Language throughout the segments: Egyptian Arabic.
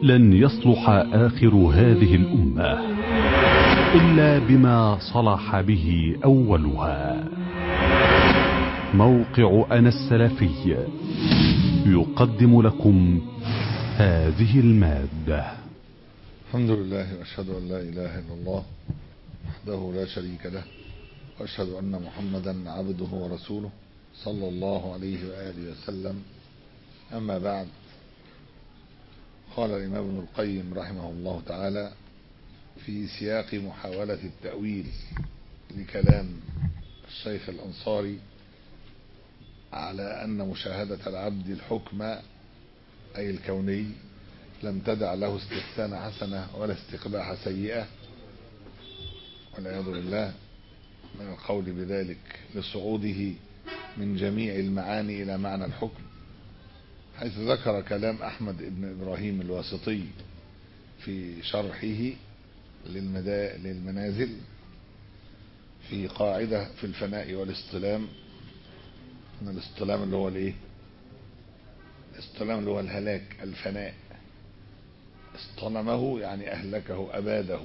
لن يصلح آخر هذه الأمة إلا بما صلح به أولها موقع أنا السلفي يقدم لكم هذه المادة الحمد لله واشهد ان لا اله الا الله وحده لا شريك له واشهد ان محمدا عبده ورسوله صلى الله عليه واله وسلم اما بعد قال الامام ابن القيم رحمه الله تعالى في سياق محاوله التاويل لكلام الشيخ الانصاري على ان مشاهده العبد الحكم اي الكوني لم تدع له استحسان حسنة ولا استقباح سيئة والعياذ بالله من القول بذلك لصعوده من جميع المعاني إلى معنى الحكم حيث ذكر كلام أحمد بن إبراهيم الواسطي في شرحه للمدا... للمنازل في قاعدة في الفناء والاصطلام من الاصطلام اللي هو الايه الاصطلام اللي هو الهلاك الفناء اصطنمه يعني أهلكه أباده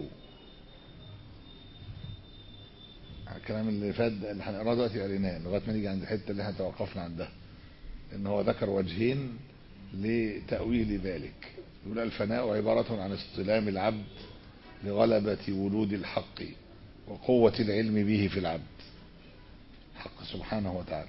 الكلام اللي فات اللي هنقراه دلوقتي قريناه لغايه ما نيجي عند الحته اللي احنا توقفنا عندها ان هو ذكر وجهين لتأويل ذلك يقول الفناء عبارة عن اصطلام العبد لغلبة ولود الحق وقوة العلم به في العبد حق سبحانه وتعالى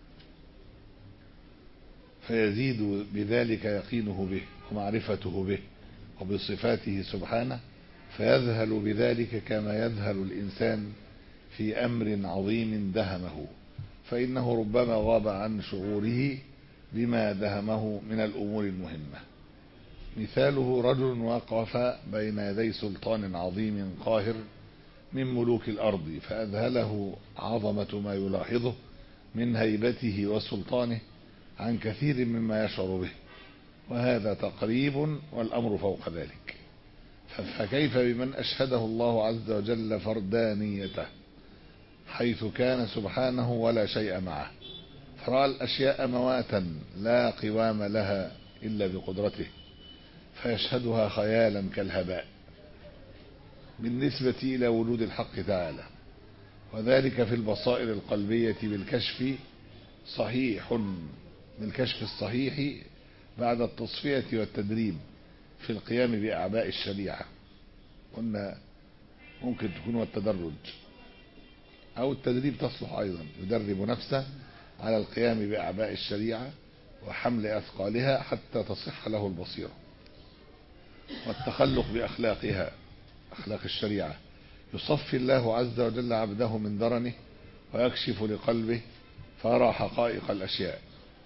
فيزيد بذلك يقينه به ومعرفته به وبصفاته سبحانه فيذهل بذلك كما يذهل الإنسان في أمر عظيم دهمه فإنه ربما غاب عن شعوره بما دهمه من الأمور المهمة مثاله رجل وقف بين يدي سلطان عظيم قاهر من ملوك الأرض فأذهله عظمة ما يلاحظه من هيبته وسلطانه عن كثير مما يشعر به وهذا تقريب والأمر فوق ذلك فكيف بمن أشهده الله عز وجل فردانيته حيث كان سبحانه ولا شيء معه فرأى الأشياء مواتا لا قوام لها إلا بقدرته فيشهدها خيالا كالهباء بالنسبة إلى وجود الحق تعالى وذلك في البصائر القلبية بالكشف صحيح بالكشف الصحيح بعد التصفية والتدريب في القيام بأعباء الشريعة قلنا ممكن تكون والتدرج أو التدريب تصلح أيضا يدرب نفسه على القيام بأعباء الشريعة وحمل أثقالها حتى تصح له البصيرة والتخلق بأخلاقها أخلاق الشريعة يصفي الله عز وجل عبده من درنه ويكشف لقلبه فيرى حقائق الأشياء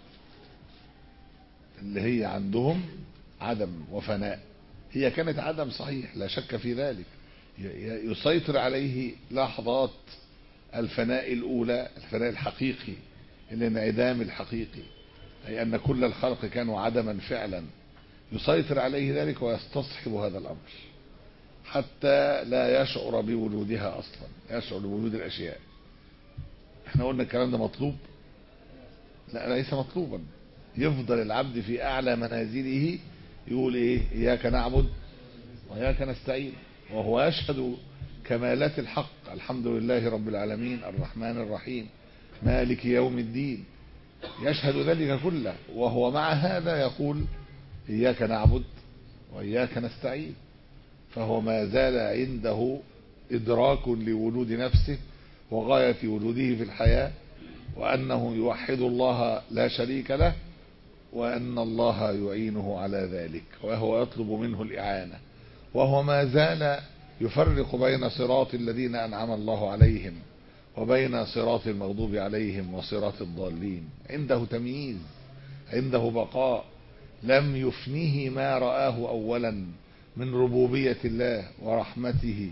اللي هي عندهم عدم وفناء هي كانت عدم صحيح لا شك في ذلك يسيطر عليه لحظات الفناء الأولى الفناء الحقيقي الانعدام الحقيقي أي أن كل الخلق كانوا عدما فعلا يسيطر عليه ذلك ويستصحب هذا الأمر حتى لا يشعر بوجودها أصلا يشعر بوجود الأشياء احنا قلنا الكلام ده مطلوب لا ليس مطلوبا يفضل العبد في أعلى منازله يقول إيه إياك نعبد وإياك نستعين وهو يشهد كمالات الحق الحمد لله رب العالمين الرحمن الرحيم مالك يوم الدين يشهد ذلك كله وهو مع هذا يقول إياك نعبد وإياك نستعين فهو ما زال عنده إدراك لوجود نفسه وغاية وجوده في الحياة وأنه يوحد الله لا شريك له وأن الله يعينه على ذلك وهو يطلب منه الإعانة وهو ما زال يفرق بين صراط الذين أنعم الله عليهم وبين صراط المغضوب عليهم وصراط الضالين عنده تمييز عنده بقاء لم يفنيه ما رآه أولا من ربوبية الله ورحمته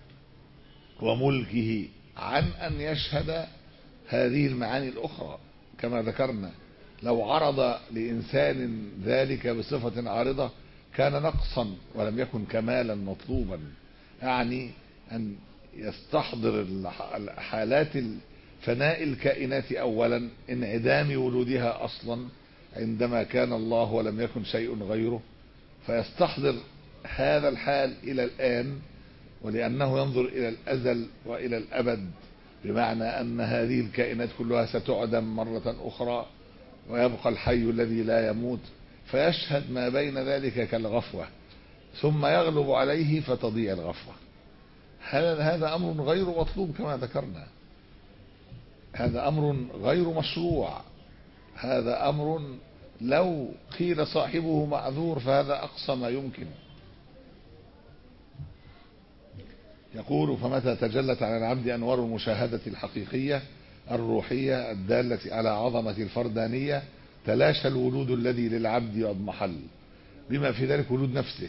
وملكه عن أن يشهد هذه المعاني الأخرى كما ذكرنا لو عرض لإنسان ذلك بصفة عارضة كان نقصا ولم يكن كمالا مطلوبا يعني أن يستحضر حالات فناء الكائنات أولا انعدام وجودها أصلا عندما كان الله ولم يكن شيء غيره فيستحضر هذا الحال إلى الآن ولأنه ينظر إلى الأزل وإلى الأبد بمعنى أن هذه الكائنات كلها ستعدم مرة أخرى ويبقى الحي الذي لا يموت فيشهد ما بين ذلك كالغفوة ثم يغلب عليه فتضيع الغفوة هذا هذا أمر غير مطلوب كما ذكرنا هذا أمر غير مشروع هذا أمر لو قيل صاحبه معذور فهذا أقصى ما يمكن يقول فمتى تجلت على العبد أنوار المشاهدة الحقيقية الروحية الدالة على عظمة الفردانية تلاشى الولود الذي للعبد يضمحل بما في ذلك ولود نفسه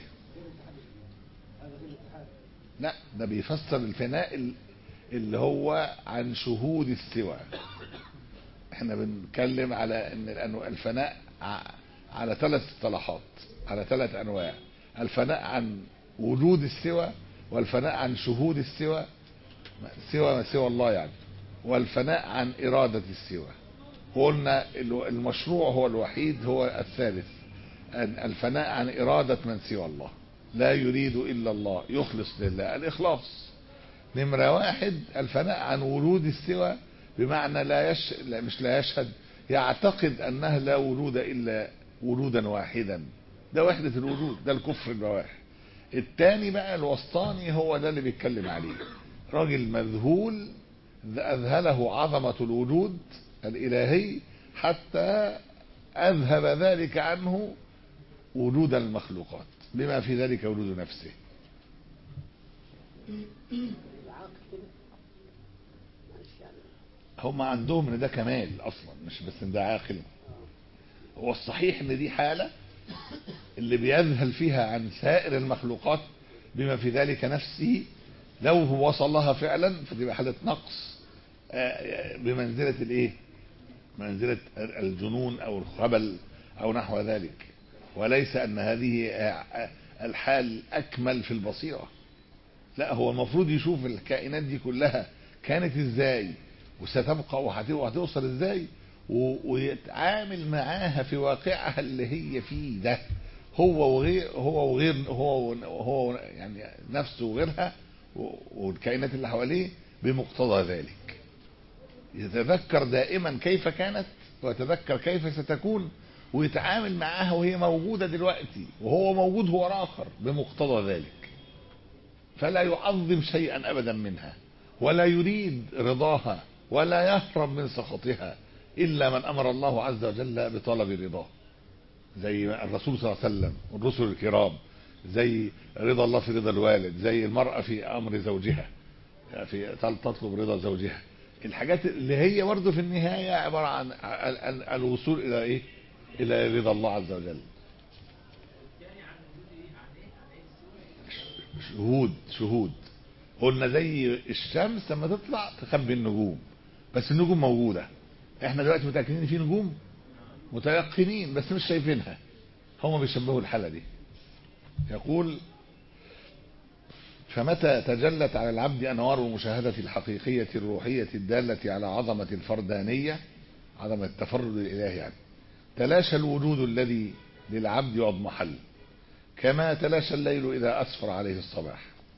لا ده بيفسر الفناء اللي هو عن شهود السوى احنا بنتكلم على ان الفناء على ثلاث اصطلاحات على ثلاث انواع الفناء عن وجود السوى والفناء عن شهود السوى سوى سوى الله يعني والفناء عن إرادة السوى قلنا المشروع هو الوحيد هو الثالث الفناء عن إرادة من سوى الله لا يريد إلا الله يخلص لله الإخلاص نمرة واحد الفناء عن ولود السوى بمعنى لا يش... لا مش لا يشهد يعتقد أنه لا ولود إلا ولودا واحدا ده وحدة الوجود ده الكفر البواح التاني بقى الوسطاني هو ده اللي بيتكلم عليه راجل مذهول أذهله عظمة الوجود الإلهي حتى أذهب ذلك عنه وجود المخلوقات بما في ذلك وجود نفسه هم عندهم ان ده كمال اصلا مش بس ان ده عاقل هو الصحيح ان دي حالة اللي بيذهل فيها عن سائر المخلوقات بما في ذلك نفسه لو هو وصل لها فعلا فتبقى حالة نقص بمنزلة الايه منزلة الجنون او الخبل او نحو ذلك وليس ان هذه الحال اكمل في البصيرة لا هو المفروض يشوف الكائنات دي كلها كانت ازاي وستبقى وهتوصل ازاي ويتعامل معاها في واقعها اللي هي فيه ده هو وغير هو وغير هو هو يعني نفسه وغيرها والكائنات اللي حواليه بمقتضى ذلك يتذكر دائما كيف كانت ويتذكر كيف ستكون ويتعامل معاها وهي موجودة دلوقتي وهو موجود هو آخر بمقتضى ذلك فلا يعظم شيئا أبدا منها ولا يريد رضاها ولا يهرب من سخطها إلا من أمر الله عز وجل بطلب رضاه زي الرسول صلى الله عليه وسلم والرسل الكرام زي رضا الله في رضا الوالد زي المرأة في أمر زوجها في تطلب رضا زوجها الحاجات اللي هي برضه في النهاية عبارة عن الوصول إلى إيه إلى رضا الله عز وجل شهود شهود قلنا زي الشمس لما تطلع تخبي النجوم بس النجوم موجودة احنا دلوقتي متأكدين ان في نجوم متيقنين بس مش شايفينها هم بيشبهوا الحالة دي يقول فمتى تجلت على العبد أنوار المشاهدة الحقيقية الروحية الدالة على عظمة الفردانية عظمة التفرد الإلهي يعني تلاشى الوجود الذي للعبد واضمحل كما تلاشى الليل إذا أسفر عليه الصباح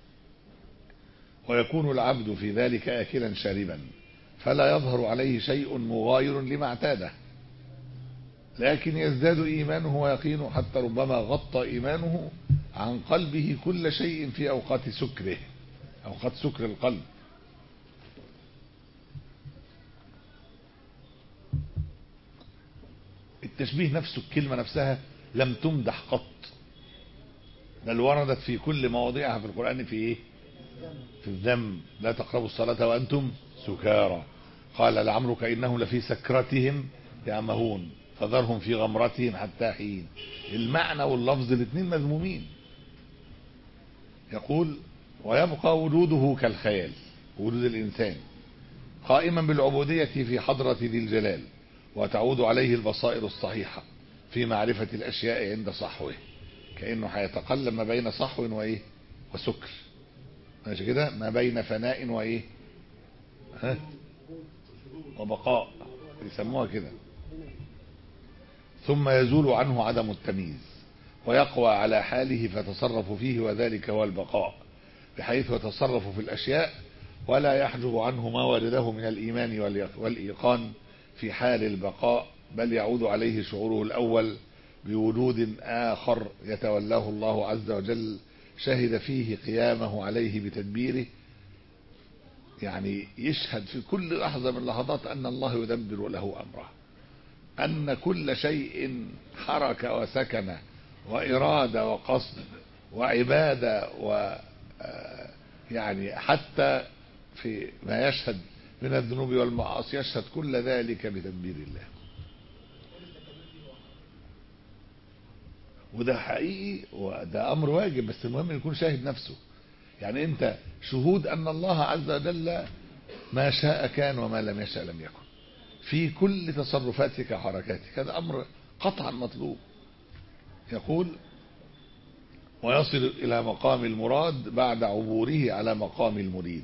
ويكون العبد في ذلك آكلا شاربا فلا يظهر عليه شيء مغاير لما اعتاده لكن يزداد إيمانه ويقينه حتى ربما غطى إيمانه عن قلبه كل شيء في أوقات سكره أوقات سكر القلب التشبيه نفسه الكلمة نفسها لم تمدح قط بل وردت في كل مواضيعها في القرآن في إيه في الذم لا تقربوا الصلاة وأنتم سكارى قال لعمرك إنهم لفي سكرتهم يعمهون فذرهم في غمرتهم حتى حين المعنى واللفظ الاثنين مذمومين يقول ويبقى وجوده كالخيال وجود الإنسان قائما بالعبودية في حضرة ذي الجلال وتعود عليه البصائر الصحيحة في معرفة الأشياء عند صحوه كأنه هيتقلب ما بين صحو وإيه وسكر ماشي كده ما بين فناء وإيه ها وبقاء يسموها كده ثم يزول عنه عدم التمييز ويقوى على حاله فيتصرف فيه وذلك هو البقاء بحيث يتصرف في الأشياء ولا يحجب عنه ما وجده من الإيمان والإيقان في حال البقاء بل يعود عليه شعوره الأول بوجود آخر يتولاه الله عز وجل شهد فيه قيامه عليه بتدبيره يعني يشهد في كل لحظة من اللحظات أن الله يدبر له أمره أن كل شيء حركة وسكن وإرادة وقصد وعبادة و يعني حتى في ما يشهد من الذنوب والمعاصي يشهد كل ذلك بتدبير الله وده حقيقي وده أمر واجب بس المهم يكون شاهد نفسه يعني أنت شهود أن الله عز وجل ما شاء كان وما لم يشاء لم يكن في كل تصرفاتك وحركاتك هذا أمر قطعا مطلوب يقول ويصل إلى مقام المراد بعد عبوره على مقام المريد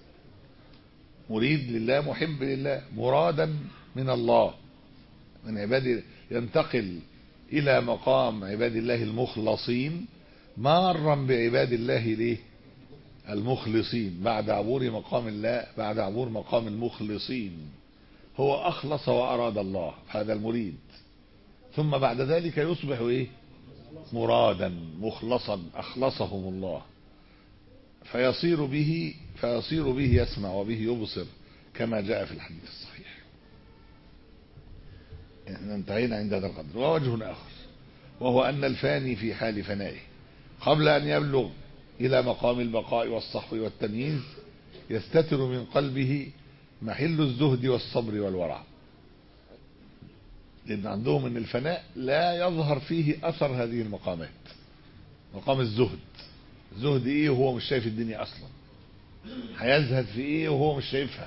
مريد لله محب لله مرادا من الله من عباده ينتقل إلى مقام عباد الله المخلصين مارا بعباد الله ليه المخلصين بعد عبور مقام الله بعد عبور مقام المخلصين هو أخلص وأراد الله هذا المريد ثم بعد ذلك يصبح إيه مرادا مخلصا أخلصهم الله فيصير به فيصير به يسمع وبه يبصر كما جاء في الحديث الصحيح يعني انتهينا عند هذا القدر ووجه آخر وهو أن الفاني في حال فنائه قبل أن يبلغ إلى مقام البقاء والصحو والتمييز يستتر من قلبه محل الزهد والصبر والورع لأن عندهم أن الفناء لا يظهر فيه أثر هذه المقامات مقام الزهد زهد إيه وهو مش شايف الدنيا أصلا هيزهد في إيه وهو مش شايفها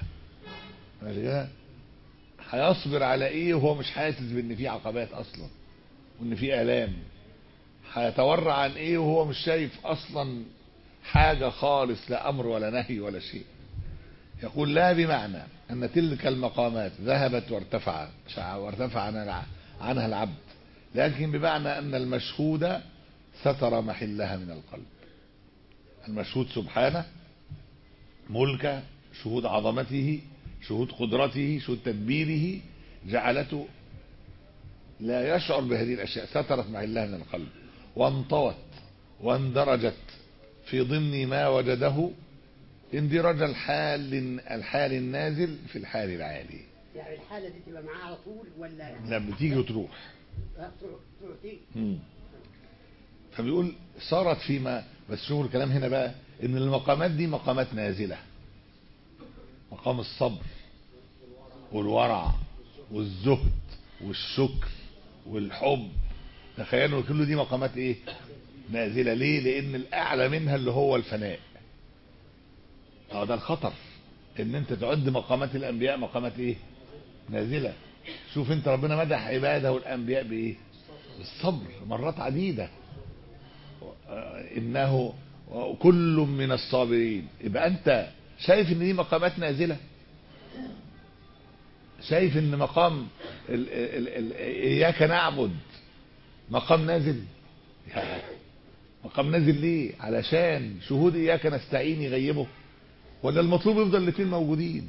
هيصبر على إيه وهو مش حاسس بأن في عقبات أصلا وأن في آلام هيتورع عن إيه وهو مش شايف أصلا حاجة خالص لا أمر ولا نهي ولا شيء يقول لا بمعنى أن تلك المقامات ذهبت وارتفع وارتفع عنها العبد لكن بمعنى أن المشهود ستر محلها من القلب المشهود سبحانه ملك شهود عظمته شهود قدرته شهود تدبيره جعلته لا يشعر بهذه الأشياء سترت محلها من القلب وانطوت واندرجت في ضمن ما وجده اندراج الحال الحال النازل في الحال العالي يعني الحالة دي تبقى معاه على طول ولا لا بتيجي وتروح تروح تروح تيجي مم. فبيقول صارت فيما بس شوفوا الكلام هنا بقى ان المقامات دي مقامات نازلة مقام الصبر والورع والزهد والشكر والحب تخيلوا كل دي مقامات ايه نازلة ليه لان الاعلى منها اللي هو الفناء اه ده الخطر ان انت تعد مقامات الانبياء مقامات ايه نازلة شوف انت ربنا مدح عباده والانبياء بايه بالصبر مرات عديدة انه كل من الصابرين يبقى انت شايف ان دي مقامات نازلة شايف ان مقام ال ال ال اياك نعبد مقام نازل يعني مقام نازل ليه علشان شهود اياك نستعين يغيبه ولا المطلوب يفضل الاثنين موجودين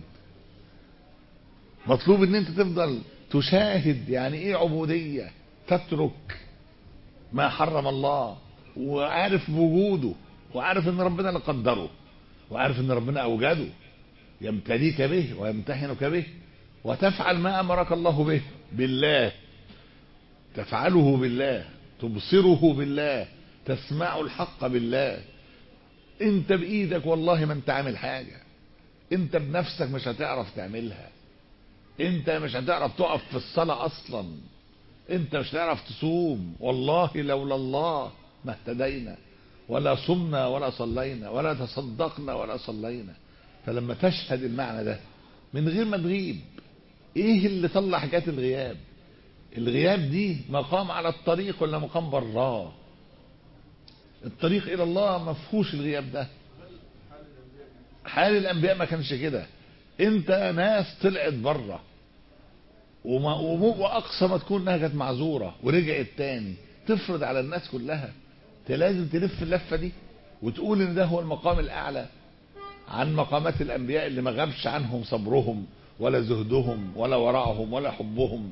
مطلوب ان انت تفضل تشاهد يعني ايه عبودية تترك ما حرم الله وعارف بوجوده وعارف ان ربنا اللي قدره وعارف ان ربنا اوجده يمتليك به ويمتحنك به وتفعل ما امرك الله به بالله تفعله بالله تبصره بالله تسمع الحق بالله انت بايدك والله ما انت عامل حاجة انت بنفسك مش هتعرف تعملها انت مش هتعرف تقف في الصلاة اصلا انت مش هتعرف تصوم والله لولا الله ما اهتدينا ولا صمنا ولا صلينا ولا تصدقنا ولا صلينا فلما تشهد المعنى ده من غير ما تغيب ايه اللي طلع حكايه الغياب الغياب دي مقام على الطريق ولا مقام براه الطريق الى الله ما فيهوش الغياب ده حال الانبياء ما كانش كده انت ناس طلعت بره وما واقصى ما تكون انها كانت معذوره ورجعت تاني تفرض على الناس كلها انت لازم تلف اللفه دي وتقول ان ده هو المقام الاعلى عن مقامات الانبياء اللي ما غابش عنهم صبرهم ولا زهدهم ولا ورعهم ولا حبهم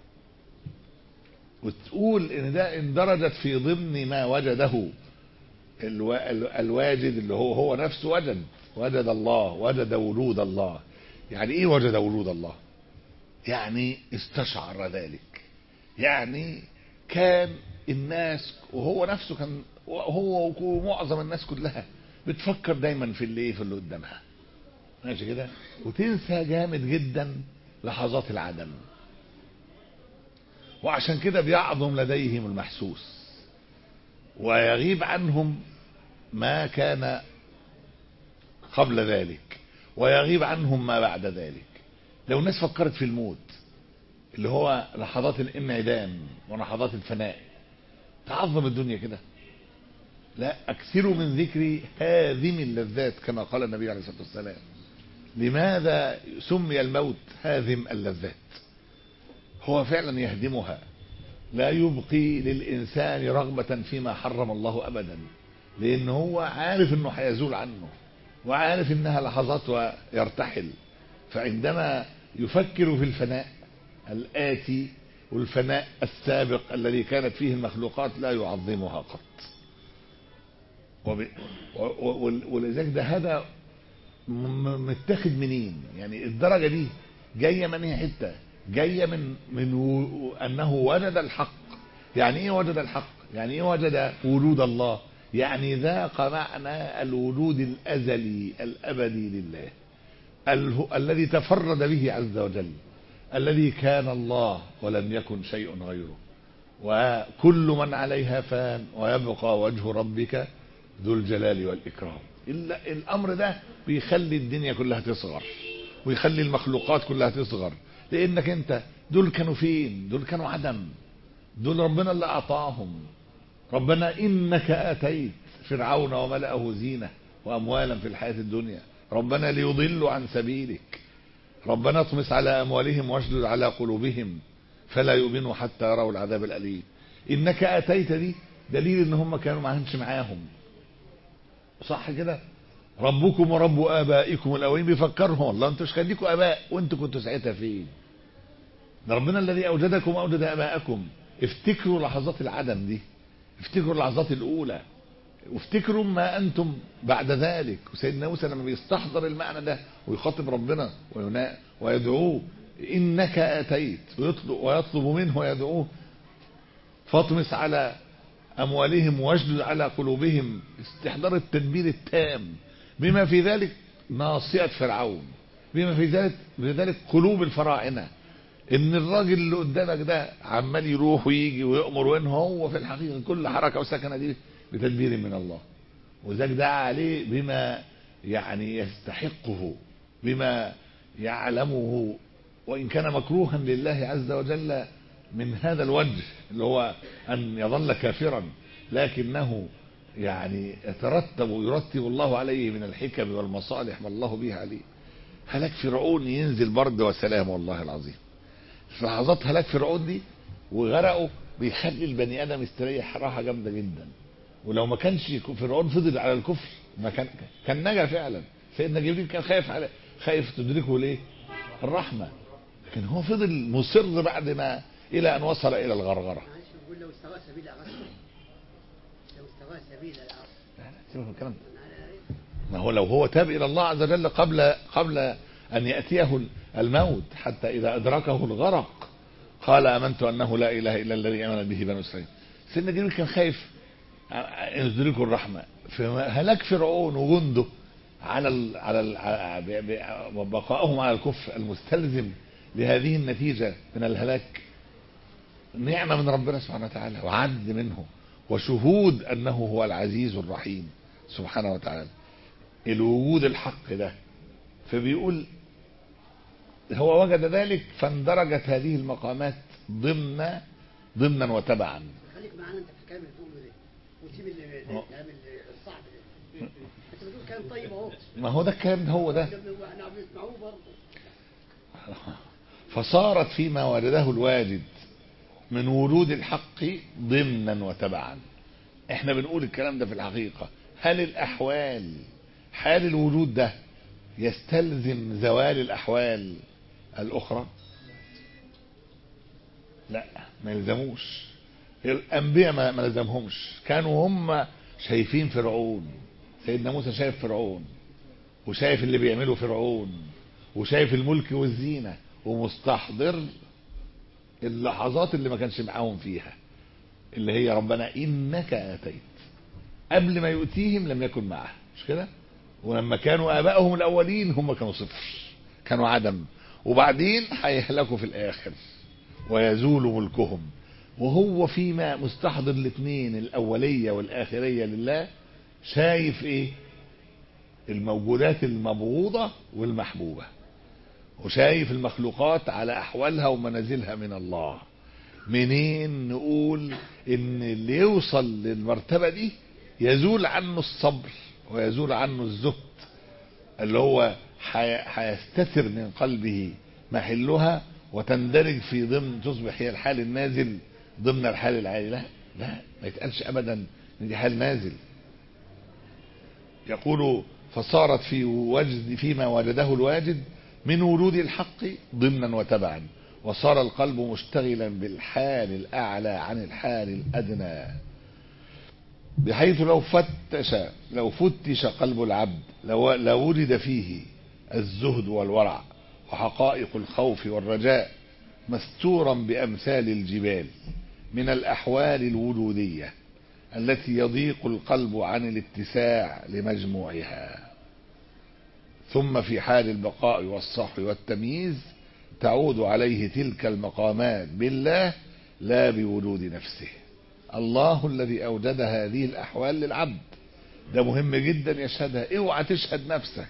وتقول ان ده اندرجت في ضمن ما وجده الو... ال- الواجد اللي هو هو نفسه وجد وجد الله وجد ولود الله يعني ايه وجد ولود الله يعني استشعر ذلك يعني كان الناس وهو نفسه كان هو ومعظم الناس كلها بتفكر دايما في اللي ايه في اللي قدامها ماشي كده وتنسى جامد جدا لحظات العدم وعشان كده بيعظم لديهم المحسوس ويغيب عنهم ما كان قبل ذلك ويغيب عنهم ما بعد ذلك لو الناس فكرت في الموت اللي هو لحظات الانعدام ولحظات الفناء تعظم الدنيا كده لا اكثروا من ذكر هاذم اللذات كما قال النبي عليه الصلاه والسلام لماذا سمي الموت هاذم اللذات هو فعلا يهدمها لا يبقي للإنسان رغبة فيما حرم الله أبدا لأن هو عارف أنه هيزول عنه وعارف أنها لحظات ويرتحل فعندما يفكر في الفناء الآتي والفناء السابق الذي كانت فيه المخلوقات لا يعظمها قط وب... و... و... ولذلك ده هذا م- متاخد منين يعني الدرجة دي جاية من هي حتة جاية من من و... أنه وجد الحق يعني إيه وجد الحق يعني إيه وجد وجود الله يعني ذاق معنى الوجود الأزلي الأبدي لله ال... الذي تفرد به عز وجل الذي كان الله ولم يكن شيء غيره وكل من عليها فان ويبقى وجه ربك ذو الجلال والإكرام إلا الأمر ده بيخلي الدنيا كلها تصغر ويخلي المخلوقات كلها تصغر لأنك أنت دول كانوا فين دول كانوا عدم دول ربنا اللي أعطاهم ربنا إنك آتيت فرعون وملأه زينة وأموالا في الحياة الدنيا ربنا ليضلوا عن سبيلك ربنا اطمس على أموالهم واشدد على قلوبهم فلا يؤمنوا حتى يروا العذاب الأليم إنك آتيت دي دليل إن هم كانوا ما كانش معاهم صح كده ربكم ورب آبائكم الأولين بيفكرهم والله انتوا مش خليكم آباء وانتوا كنتوا ساعتها فين ده ربنا الذي أوجدكم وأوجد آباءكم افتكروا لحظات العدم دي افتكروا اللحظات الأولى وافتكروا ما أنتم بعد ذلك وسيدنا موسى لما بيستحضر المعنى ده ويخاطب ربنا وينا- ويدعوه إنك آتيت ويطلب, ويطلب منه ويدعوه فاطمس على أموالهم واشدد على قلوبهم استحضار التدبير التام بما في ذلك ناصية فرعون بما في ذلك بذلك قلوب الفراعنة ان الراجل اللي قدامك ده عمال يروح ويجي ويأمر وين هو في الحقيقة كل حركة وسكنة دي بتدبير من الله وذلك دعا عليه بما يعني يستحقه بما يعلمه وإن كان مكروها لله عز وجل من هذا الوجه اللي هو أن يظل كافرا لكنه يعني يترتب ويرتب الله عليه من الحكم والمصالح ما الله به عليه هلاك فرعون ينزل برد وسلام والله العظيم في لحظات هلاك فرعون دي وغرقه بيخلي البني ادم يستريح راحه جامده جدا ولو ما كانش فرعون فضل على الكفر ما كان كان نجا فعلا سيدنا جبريل كان خايف على خايف تدركه ليه؟ الرحمه لكن هو فضل مصر بعد ما الى ان وصل الى الغرغره معلش بقول لو استغاث بلا غسل لو استغاث بلا غسل سيبك من الكلام ده ما هو لو هو تاب الى الله عز وجل قبل قبل ان ياتيه الموت حتى اذا ادركه الغرق قال امنت انه لا اله الا الذي امن به بنو اسرائيل سيدنا جبريل كان خايف ان يدركه الرحمه في هلاك فرعون وجنده على ال على ال ع- ب- ب- وبقائهم على الكفر المستلزم لهذه النتيجه من الهلاك نعمه من ربنا سبحانه وتعالى وعد منه وشهود انه هو العزيز الرحيم سبحانه وتعالى الوجود الحق ده فبيقول هو وجد ذلك فاندرجت هذه المقامات ضمن ضمنا وتبعا خليك معانا انت في الكلام اللي بتقوله ده وسيب ال- أه. الكلام ال- الصعب ده انت بتقول كلام طيب اهو ما هو ده الكلام هو ده واحنا عم نسمعوه برضه فصارت فيما وجده الواجد من ورود الحق ضمنا وتبعا احنا بنقول الكلام ده في الحقيقة هل الأحوال حال الوجود ده يستلزم زوال الأحوال الأخرى لا ما يلزموش الأنبياء ما ما لزمهمش كانوا هم شايفين فرعون سيدنا موسى شايف فرعون وشايف اللي بيعمله فرعون وشايف الملك والزينة ومستحضر اللحظات اللي ما كانش معاهم فيها اللي هي ربنا إنك آتيت قبل ما يؤتيهم لم يكن معه مش كده ولما كانوا آبائهم الأولين هم كانوا صفر كانوا عدم وبعدين هيهلكوا في الآخر ويزول ملكهم وهو فيما مستحضر الاثنين الأولية والآخرية لله شايف إيه الموجودات المبغوضة والمحبوبة وشايف المخلوقات على أحوالها ومنازلها من الله منين نقول ان اللي يوصل للمرتبة دي يزول عنه الصبر ويزول عنه الزهد اللي هو حي- هيستتر من قلبه محلها وتندرج في ضمن تصبح هي الحال النازل ضمن الحال العالي لا لا ما يتقالش ابدا ان دي حال نازل يقول فصارت في وجد فيما وجده الواجد من ورود الحق ضمنا وتبعا وصار القلب مشتغلا بالحال الأعلى عن الحال الأدنى بحيث لو فتش لو فتش قلب العبد لو لوجد فيه الزهد والورع وحقائق الخوف والرجاء مستورا بأمثال الجبال من الأحوال الوجودية التي يضيق القلب عن الاتساع لمجموعها ثم في حال البقاء والصحو والتمييز تعود عليه تلك المقامات بالله لا بوجود نفسه الله الذي أوجد هذه الأحوال للعبد ده مهم جدا يشهدها اوعى تشهد نفسك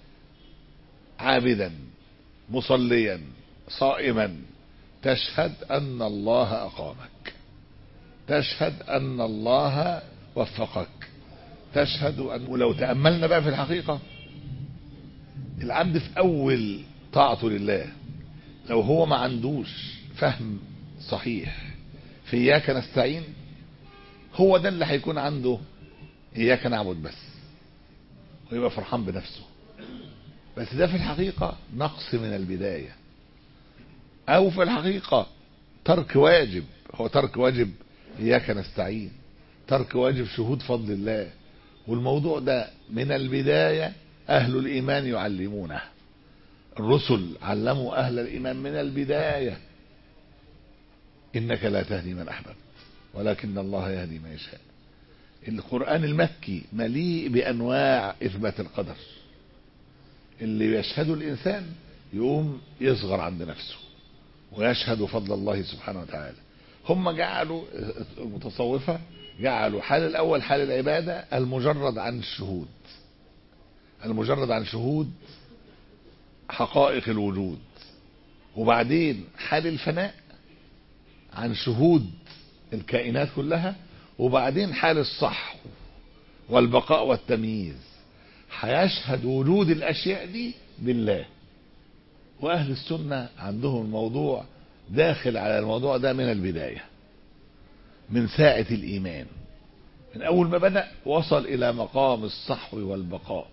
عابدا مصليا صائما تشهد أن الله أقامك تشهد أن الله وفقك تشهد أن ولو تأملنا بقى في الحقيقة العبد في أول طاعته لله لو هو ما عندوش فهم صحيح في إياك نستعين هو ده اللي هيكون عنده إياك نعبد بس ويبقى فرحان بنفسه بس ده في الحقيقة نقص من البداية أو في الحقيقة ترك واجب هو ترك واجب إياك نستعين ترك واجب شهود فضل الله والموضوع ده من البداية أهل الإيمان يعلمونه الرسل علموا أهل الإيمان من البداية إنك لا تهدي من أحببت ولكن الله يهدي من يشاء القرآن المكي مليء بأنواع إثبات القدر اللي يشهده الإنسان يقوم يصغر عند نفسه ويشهد فضل الله سبحانه وتعالى هم جعلوا المتصوفة جعلوا حال الأول حال العبادة المجرد عن الشهود المجرد عن شهود حقائق الوجود وبعدين حال الفناء عن شهود الكائنات كلها وبعدين حال الصح والبقاء والتمييز هيشهد وجود الأشياء دي بالله وأهل السنة عندهم الموضوع داخل على الموضوع ده من البداية من ساعة الإيمان من أول ما بدأ وصل إلى مقام الصحو والبقاء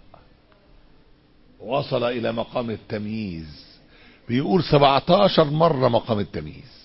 وصل إلى مقام التمييز بيقول 17 مرة مقام التمييز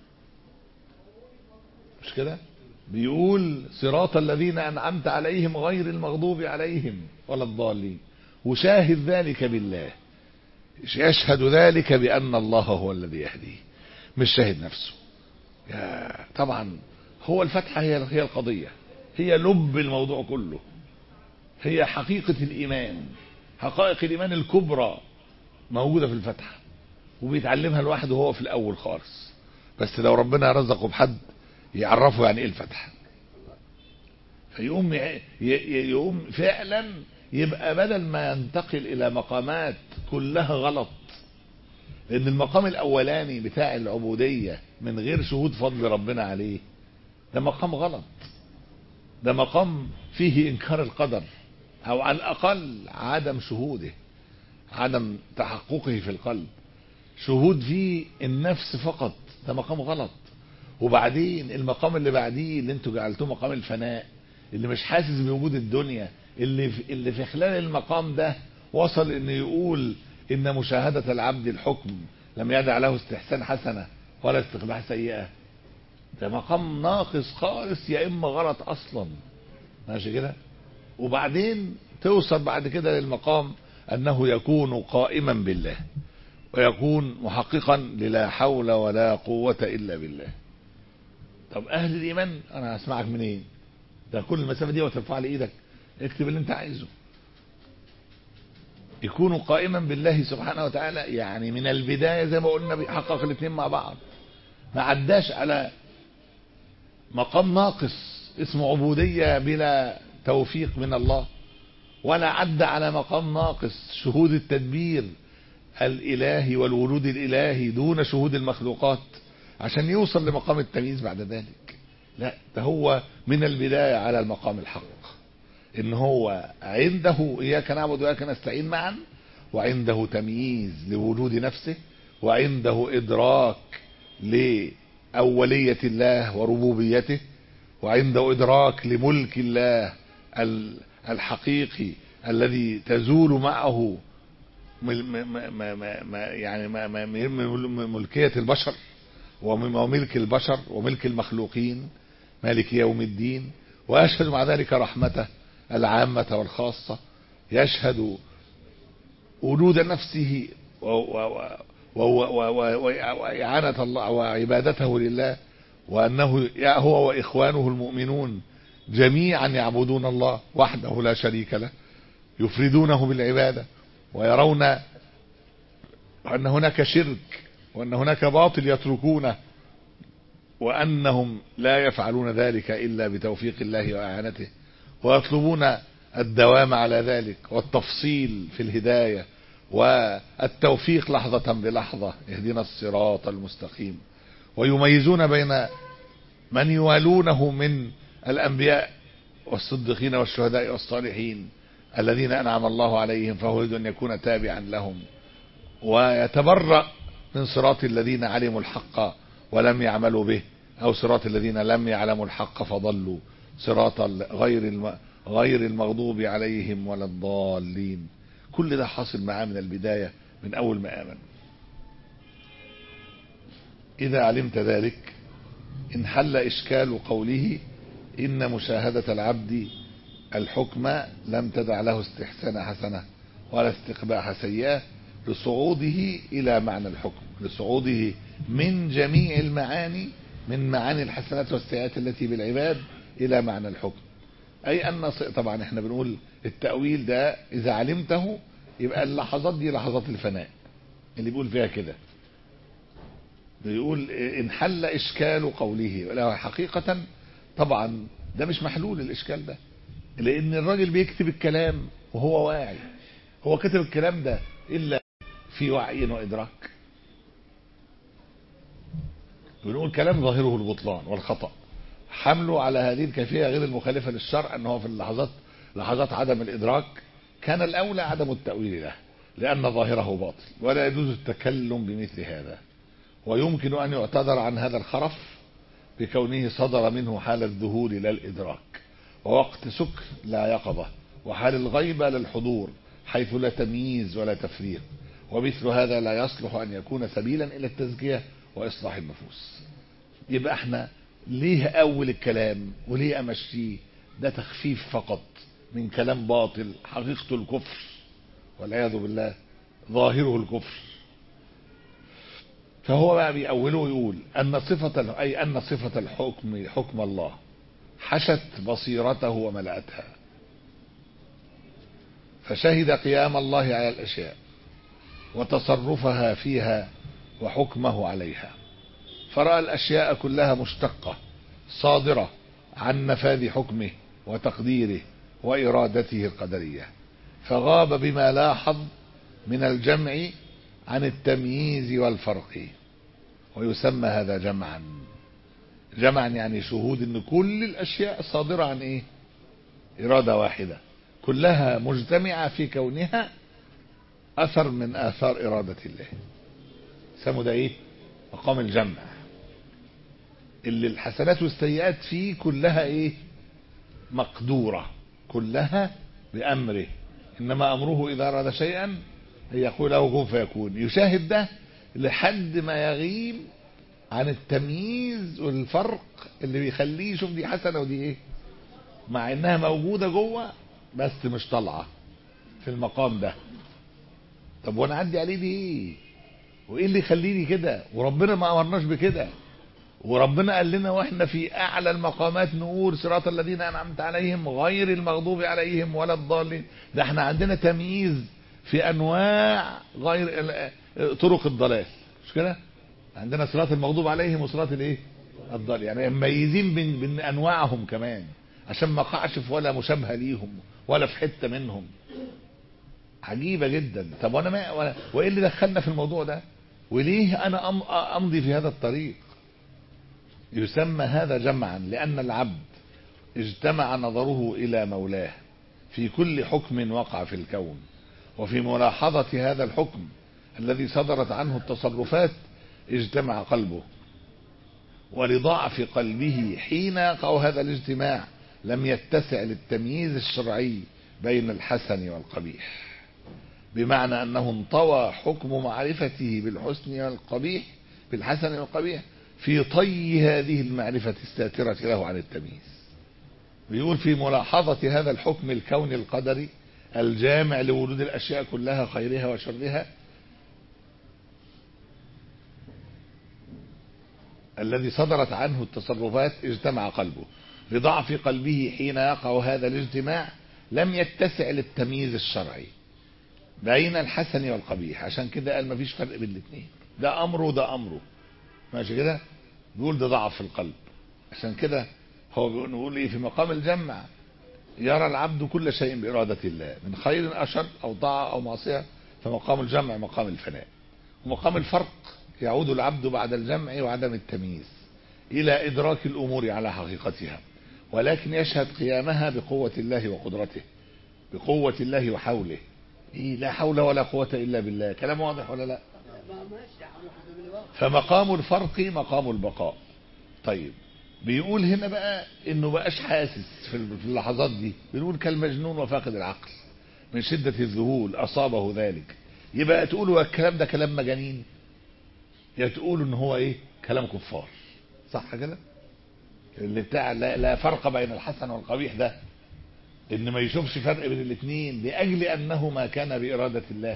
مش كده بيقول صراط الذين أنعمت عليهم غير المغضوب عليهم ولا الضالين وشاهد ذلك بالله يشهد ذلك بأن الله هو الذي يهديه مش شاهد نفسه يا طبعا هو الفتحة هي هي القضية هي لب الموضوع كله هي حقيقة الإيمان حقائق الإيمان الكبرى موجودة في الفتحة وبيتعلمها الواحد وهو في الأول خالص بس لو ربنا رزقه بحد يعرفه يعني إيه الفتحة فيقوم ي- ي- يقوم فعلا يبقى بدل ما ينتقل إلى مقامات كلها غلط لأن المقام الأولاني بتاع العبودية من غير شهود فضل ربنا عليه ده مقام غلط ده مقام فيه إنكار القدر أو على الأقل عدم شهوده عدم تحققه في القلب شهود فيه النفس فقط ده مقام غلط وبعدين المقام اللي بعديه اللي انتوا جعلتوه مقام الفناء اللي مش حاسس بوجود الدنيا اللي في اللي في خلال المقام ده وصل انه يقول ان مشاهدة العبد الحكم لم يدع له استحسان حسنة ولا استقباح سيئة ده مقام ناقص خالص يا اما غلط اصلا ماشي كده وبعدين توصل بعد كده للمقام انه يكون قائما بالله ويكون محققا للا حول ولا قوة الا بالله طب اهل الايمان انا هسمعك منين ده كل المسافة دي وترفع لي ايدك اكتب اللي انت عايزه يكون قائما بالله سبحانه وتعالى يعني من البداية زي ما قلنا بيحقق الاثنين مع بعض ما عداش على مقام ناقص اسمه عبودية بلا توفيق من الله ولا عدى على مقام ناقص شهود التدبير الإلهي والورود الإلهي دون شهود المخلوقات عشان يوصل لمقام التمييز بعد ذلك لا ده هو من البداية على المقام الحق ان هو عنده اياك نعبد واياك نستعين معا وعنده تمييز لوجود نفسه وعنده ادراك لأولية الله وربوبيته وعنده ادراك لملك الله الحقيقي الذي تزول معه يعني ملكية البشر وملك البشر وملك المخلوقين مالك يوم الدين ويشهد مع ذلك رحمته العامة والخاصة يشهد وجود نفسه وإعانة الله وعبادته لله وأنه هو وإخوانه المؤمنون جميعا يعبدون الله وحده لا شريك له يفردونه بالعبادة ويرون أن هناك شرك وأن هناك باطل يتركونه وأنهم لا يفعلون ذلك إلا بتوفيق الله وإعانته ويطلبون الدوام على ذلك والتفصيل في الهداية والتوفيق لحظة بلحظة اهدنا الصراط المستقيم ويميزون بين من يوالونه من الأنبياء والصديقين والشهداء والصالحين الذين أنعم الله عليهم فهو يريد أن يكون تابعا لهم ويتبرأ من صراط الذين علموا الحق ولم يعملوا به أو صراط الذين لم يعلموا الحق فضلوا صراط غير الم... غير المغضوب عليهم ولا الضالين كل ده حاصل معاه من البداية من أول ما آمن إذا علمت ذلك انحل إشكال قوله إن مشاهدة العبد الحكم لم تدع له استحسان حسنة ولا استقباح سيئة لصعوده إلى معنى الحكم لصعوده من جميع المعاني من معاني الحسنات والسيئات التي بالعباد إلى معنى الحكم أي أن طبعا احنا بنقول التأويل ده إذا علمته يبقى اللحظات دي لحظات الفناء اللي بيقول فيها كده بيقول انحل إشكال قوله ولا حقيقة طبعا ده مش محلول الإشكال ده لأن الراجل بيكتب الكلام وهو واعي هو كتب الكلام ده إلا في وعي وإدراك بنقول كلام ظاهره البطلان والخطأ حمله على هذه الكيفية غير المخالفة للشرع أنه في اللحظات لحظات عدم الإدراك كان الأولى عدم التأويل له لأن ظاهره باطل ولا يجوز التكلم بمثل هذا ويمكن أن يعتذر عن هذا الخرف بكونه صدر منه حال الذهول لا الإدراك ووقت سكر لا يقظة وحال الغيبة للحضور حيث لا تمييز ولا تفريق ومثل هذا لا يصلح أن يكون سبيلا إلى التزكية وإصلاح النفوس يبقى احنا ليه أول الكلام وليه أمشيه ده تخفيف فقط من كلام باطل حقيقته الكفر والعياذ بالله ظاهره الكفر فهو بقى بيأوله ويقول أن صفة أي أن صفة الحكم حكم الله حشت بصيرته وملأتها فشهد قيام الله على الأشياء وتصرفها فيها وحكمه عليها فرأى الأشياء كلها مشتقة صادرة عن نفاذ حكمه وتقديره وإرادته القدرية فغاب بما لاحظ من الجمع عن التمييز والفرق ويسمى هذا جمعا جمعا يعني شهود ان كل الاشياء صادرة عن ايه ارادة واحدة كلها مجتمعة في كونها اثر من اثار ارادة الله سموا ده ايه مقام الجمع اللي الحسنات والسيئات فيه كلها ايه مقدورة كلها بأمره إنما أمره إذا أراد شيئا أن يقول له كن فيكون يشاهد ده لحد ما يغيب عن التمييز والفرق اللي بيخليه يشوف دي حسنة ودي ايه مع انها موجودة جوه بس مش طالعة في المقام ده طب وانا عندي عليه دي ايه وايه اللي يخليني كده وربنا ما امرناش بكده وربنا قال لنا واحنا في اعلى المقامات نور صراط الذين انعمت عليهم غير المغضوب عليهم ولا الضالين ده احنا عندنا تمييز في انواع غير طرق الضلال مش كده عندنا صراط المغضوب عليهم وصراط الايه الضال يعني مميزين بين, بين انواعهم كمان عشان ما اقعش في ولا مشابهه ليهم ولا في حته منهم عجيبه جدا طب وانا ما وأنا وايه اللي دخلنا في الموضوع ده وليه انا أم امضي في هذا الطريق يسمى هذا جمعا لان العبد اجتمع نظره الى مولاه في كل حكم وقع في الكون وفي ملاحظه هذا الحكم الذي صدرت عنه التصرفات اجتمع قلبه ولضعف قلبه حين يقع هذا الاجتماع لم يتسع للتمييز الشرعي بين الحسن والقبيح بمعنى أنه انطوى حكم معرفته بالحسن والقبيح بالحسن والقبيح في طي هذه المعرفة الساترة له عن التمييز بيقول في ملاحظة هذا الحكم الكوني القدري الجامع لوجود الأشياء كلها خيرها وشرها الذي صدرت عنه التصرفات اجتمع قلبه لضعف قلبه حين يقع هذا الاجتماع لم يتسع للتمييز الشرعي بين الحسن والقبيح عشان كده قال مفيش فرق بين الاثنين ده امره وده امره ماشي كده بيقول ده ضعف في القلب عشان كده هو بيقول ايه في مقام الجمع يرى العبد كل شيء بإرادة الله من خير أشر أو طاعة أو معصية فمقام الجمع مقام الفناء ومقام الفرق يعود العبد بعد الجمع وعدم التمييز إلى إدراك الأمور على حقيقتها ولكن يشهد قيامها بقوة الله وقدرته بقوة الله وحوله إيه لا حول ولا قوة إلا بالله كلام واضح ولا لا ما ماشي على حسب الواقع فمقام الفرق مقام البقاء طيب بيقول هنا بقى انه بقاش حاسس في في اللحظات دي بنقول كالمجنون وفاقد العقل من شدة الذهول أصابه ذلك يبقى تقولوا الكلام ده كلام مجانين يا تقولوا ان هو ايه كلام كفار صح كده اللي بتاع لا, لا فرق بين الحسن والقبيح ده ان ما يشوفش فرق بين الاثنين لاجل انه ما كان بإرادة الله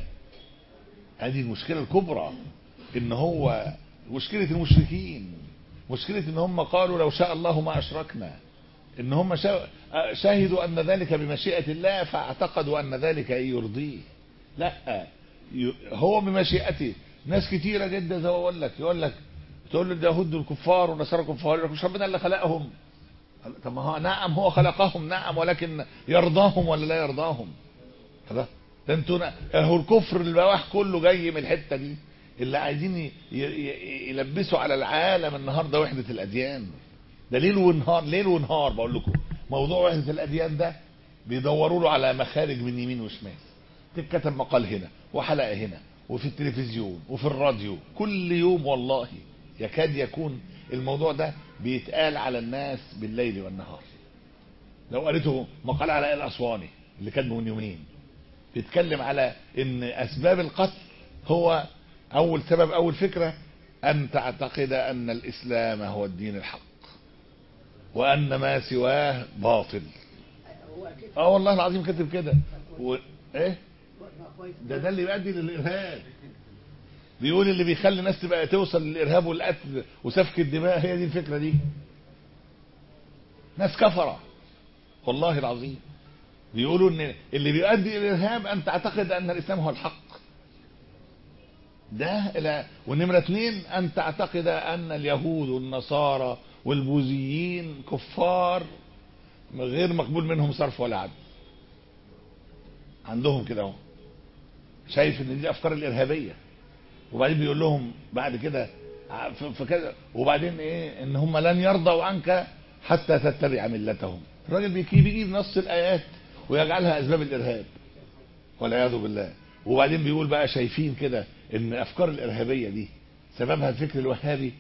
هذه المشكلة الكبرى ان هو مشكلة المشركين مشكلة ان هم قالوا لو شاء الله ما اشركنا ان هم شا- شاهدوا ان ذلك بمشيئة الله فاعتقدوا ان ذلك يرضيه لا ي- هو بمشيئته ناس كتيرة جدا زي ما بقول لك يقول لك تقول له ده يهود دول كفار والنصارى كفار يقول لك مش ربنا اللي خلقهم طب ما هو نعم هو خلقهم نعم ولكن يرضاهم ولا لا يرضاهم خلاص ده انتوا نا- هو الكفر البواح كله جاي من الحته دي اللي عايزين ي- ي- يلبسوا على العالم النهارده وحده الاديان ده ليل ونهار ليل ونهار بقول لكم موضوع وحده الاديان ده بيدوروا له على مخارج من يمين وشمال تتكتب مقال هنا وحلقه هنا وفي التلفزيون وفي الراديو كل يوم والله يكاد يكون الموضوع ده بيتقال على الناس بالليل والنهار لو قريته مقال على الاسواني اللي كاتبه من يومين بيتكلم على ان اسباب القتل هو اول سبب اول فكره ان تعتقد ان الاسلام هو الدين الحق وان ما سواه باطل هو اكيد اه والله العظيم كاتب كده و... ايه ما كويس ده ده اللي يؤدي للارهاب بيقول اللي بيخلي الناس تبقى توصل للارهاب والقتل وسفك الدماء هي دي الفكره دي ناس كفره والله العظيم بيقولوا ان اللي بيؤدي الى الارهاب ان تعتقد ان الاسلام هو الحق ده لا ونمرة اثنين ان تعتقد ان اليهود والنصارى والبوذيين كفار غير مقبول منهم صرف ولا عدل عندهم كده اهو شايف ان دي الافكار الارهابيه وبعدين بيقول لهم بعد كده ع- في في كذا وبعدين ايه ان هم لن يرضوا عنك حتى تتبع ملتهم الراجل بيجي بيجيب نص الايات ويجعلها اسباب الارهاب والعياذ بالله وبعدين بيقول بقى شايفين كده ان الافكار الارهابيه دي سببها الفكر الوهابي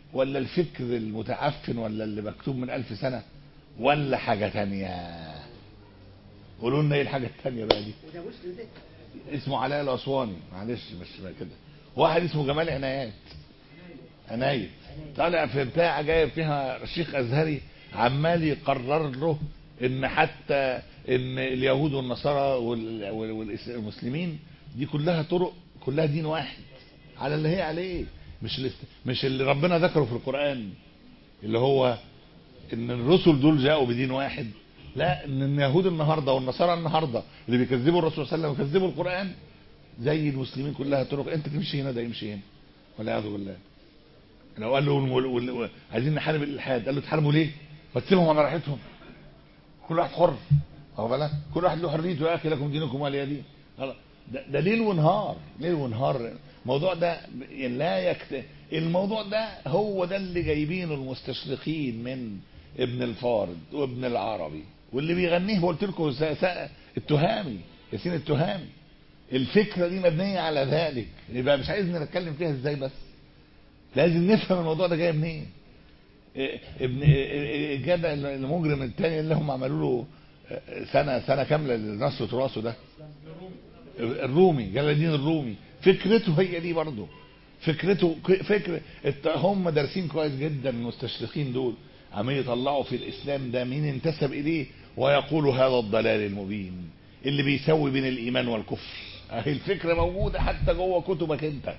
ولا الفكر المتعفن ولا اللي مكتوب من ألف سنة ولا حاجة تانية قولوا لنا ايه الحاجة التانية بقى دي وده مسلم ده اسمه علاء الأسواني معلش مش كده واحد اسمه جمال عنايات عناية طالع في بتاع جايب فيها شيخ أزهري عمال يقرر له ان حتى ان اليهود والنصارى وال- وال- والمسلمين دي كلها طرق كلها دين واحد على اللي هي عليه مش اللي مش اللي ربنا ذكره في القرآن اللي هو ان الرسل دول جاءوا بدين واحد لا ان اليهود النهارده والنصارى النهارده اللي بيكذبوا الرسول صلى الله عليه وسلم ويكذبوا القرآن زي المسلمين كلها طرق انت تمشي هنا ده يمشي هنا والعياذ بالله لو قال له وال- وال- وال- عايزين نحارب الالحاد قال له تحاربوا ليه؟ ما تسيبهم على راحتهم كل واحد حر واخد بالك كل واحد له حريته يا اخي لكم دينكم ولي دين خلاص. ده, ده ليل ونهار ليل ونهار الموضوع ده لا يكت... الموضوع ده هو ده اللي جايبينه المستشرقين من ابن الفارض وابن العربي واللي بيغنيه قلت لكم س... س... التهامي ياسين التهامي الفكره دي مبنيه على ذلك يبقى مش عايز نتكلم فيها ازاي بس لازم نفهم الموضوع ده جاي منين إيه، ابن إيه، الجدع المجرم الثاني اللي هم عملوا له آه، سنه سنه كامله لنصر تراثه ده الرومي جلال الدين الرومي فكرته هي دي برضه فكرته ك- فكر الت- هم دارسين كويس جدا المستشرقين دول عمال يطلعوا في الاسلام ده مين انتسب اليه ويقولوا هذا الضلال المبين اللي بيسوي بين الايمان والكفر اهي الفكره موجوده حتى جوه كتبك انت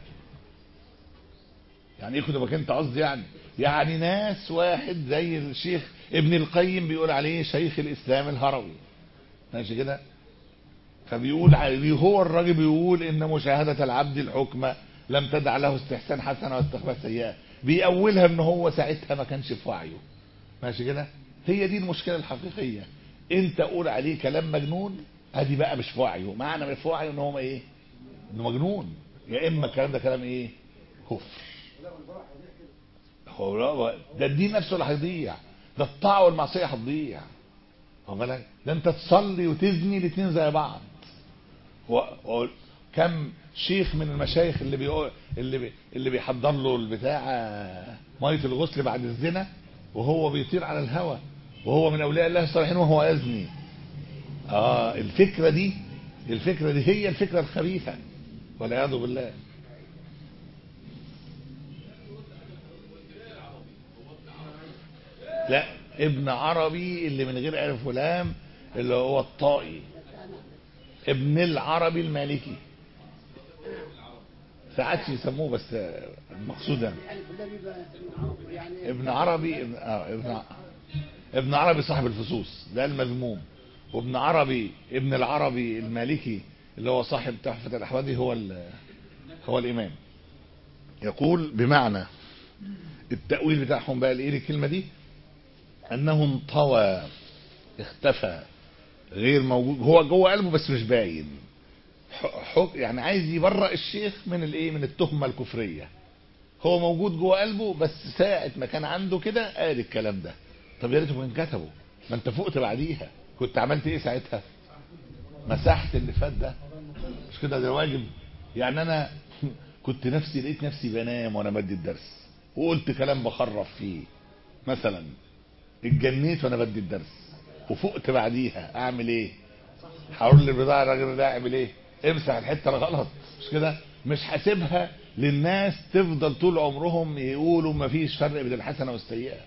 يعني ايه كتبك انت قصدي يعني يعني ناس واحد زي الشيخ ابن القيم بيقول عليه شيخ الاسلام الهروي ماشي كده فبيقول عليه هو الراجل بيقول ان مشاهده العبد الحكمه لم تدع له استحسان حسنه واستخبار سيئه بيأولها ان هو ساعتها ما كانش في وعيه ماشي كده هي دي المشكله الحقيقيه انت قول عليه كلام مجنون ادي بقى مش في وعيه معنى مش في وعيه ان هو ايه انه مجنون يا اما الكلام ده كلام ايه كفر هو لا- ده الدين نفسه اللي هيضيع ده الطاعه والمعصيه هتضيع واخد بالك ده انت تصلي وتزني الاثنين زي بعض و... و... كم شيخ من المشايخ اللي بيقول اللي بي... اللي بيحضر له البتاع ميه الغسل بعد الزنا وهو بيطير على الهوى وهو من اولياء الله الصالحين وهو يزني اه الفكره دي الفكره دي هي الفكره الخبيثه والعياذ بالله لا ابن عربي اللي من غير الف ولام اللي هو الطائي ابن العربي المالكي ساعات يسموه بس مقصودا يعني كلها بيبقى عربي يعني ابن عربي ابن, آه ابن, ع- ابن عربي صاحب الفصوص ده المذموم وابن عربي ابن العربي المالكي اللي هو صاحب تحفة الأحوادي هو ال- هو الإمام يقول بمعنى التأويل بتاعهم بقى الايه الكلمة دي أنه انطوى اختفى غير موجود هو جوه قلبه بس مش باين ح- حك يعني عايز يبرأ الشيخ من الايه من التهمة الكفرية هو موجود جوه قلبه بس ساعة ما كان عنده كده قال الكلام ده طب يا ريته كان كتبه ما انت فقت بعديها كنت عملت ايه ساعتها مسحت اللي فات ده مش كده ده واجب يعني انا كنت نفسي لقيت نفسي بنام وانا بدي الدرس وقلت كلام بخرف فيه مثلا اتجنيت وانا بدي الدرس وفقت بعديها اعمل ايه هقول للبضاعة الراجل ده اعمل ايه امسح الحتة الغلط مش كده مش حاسبها للناس تفضل طول عمرهم يقولوا ما فيش فرق بين الحسنة والسيئة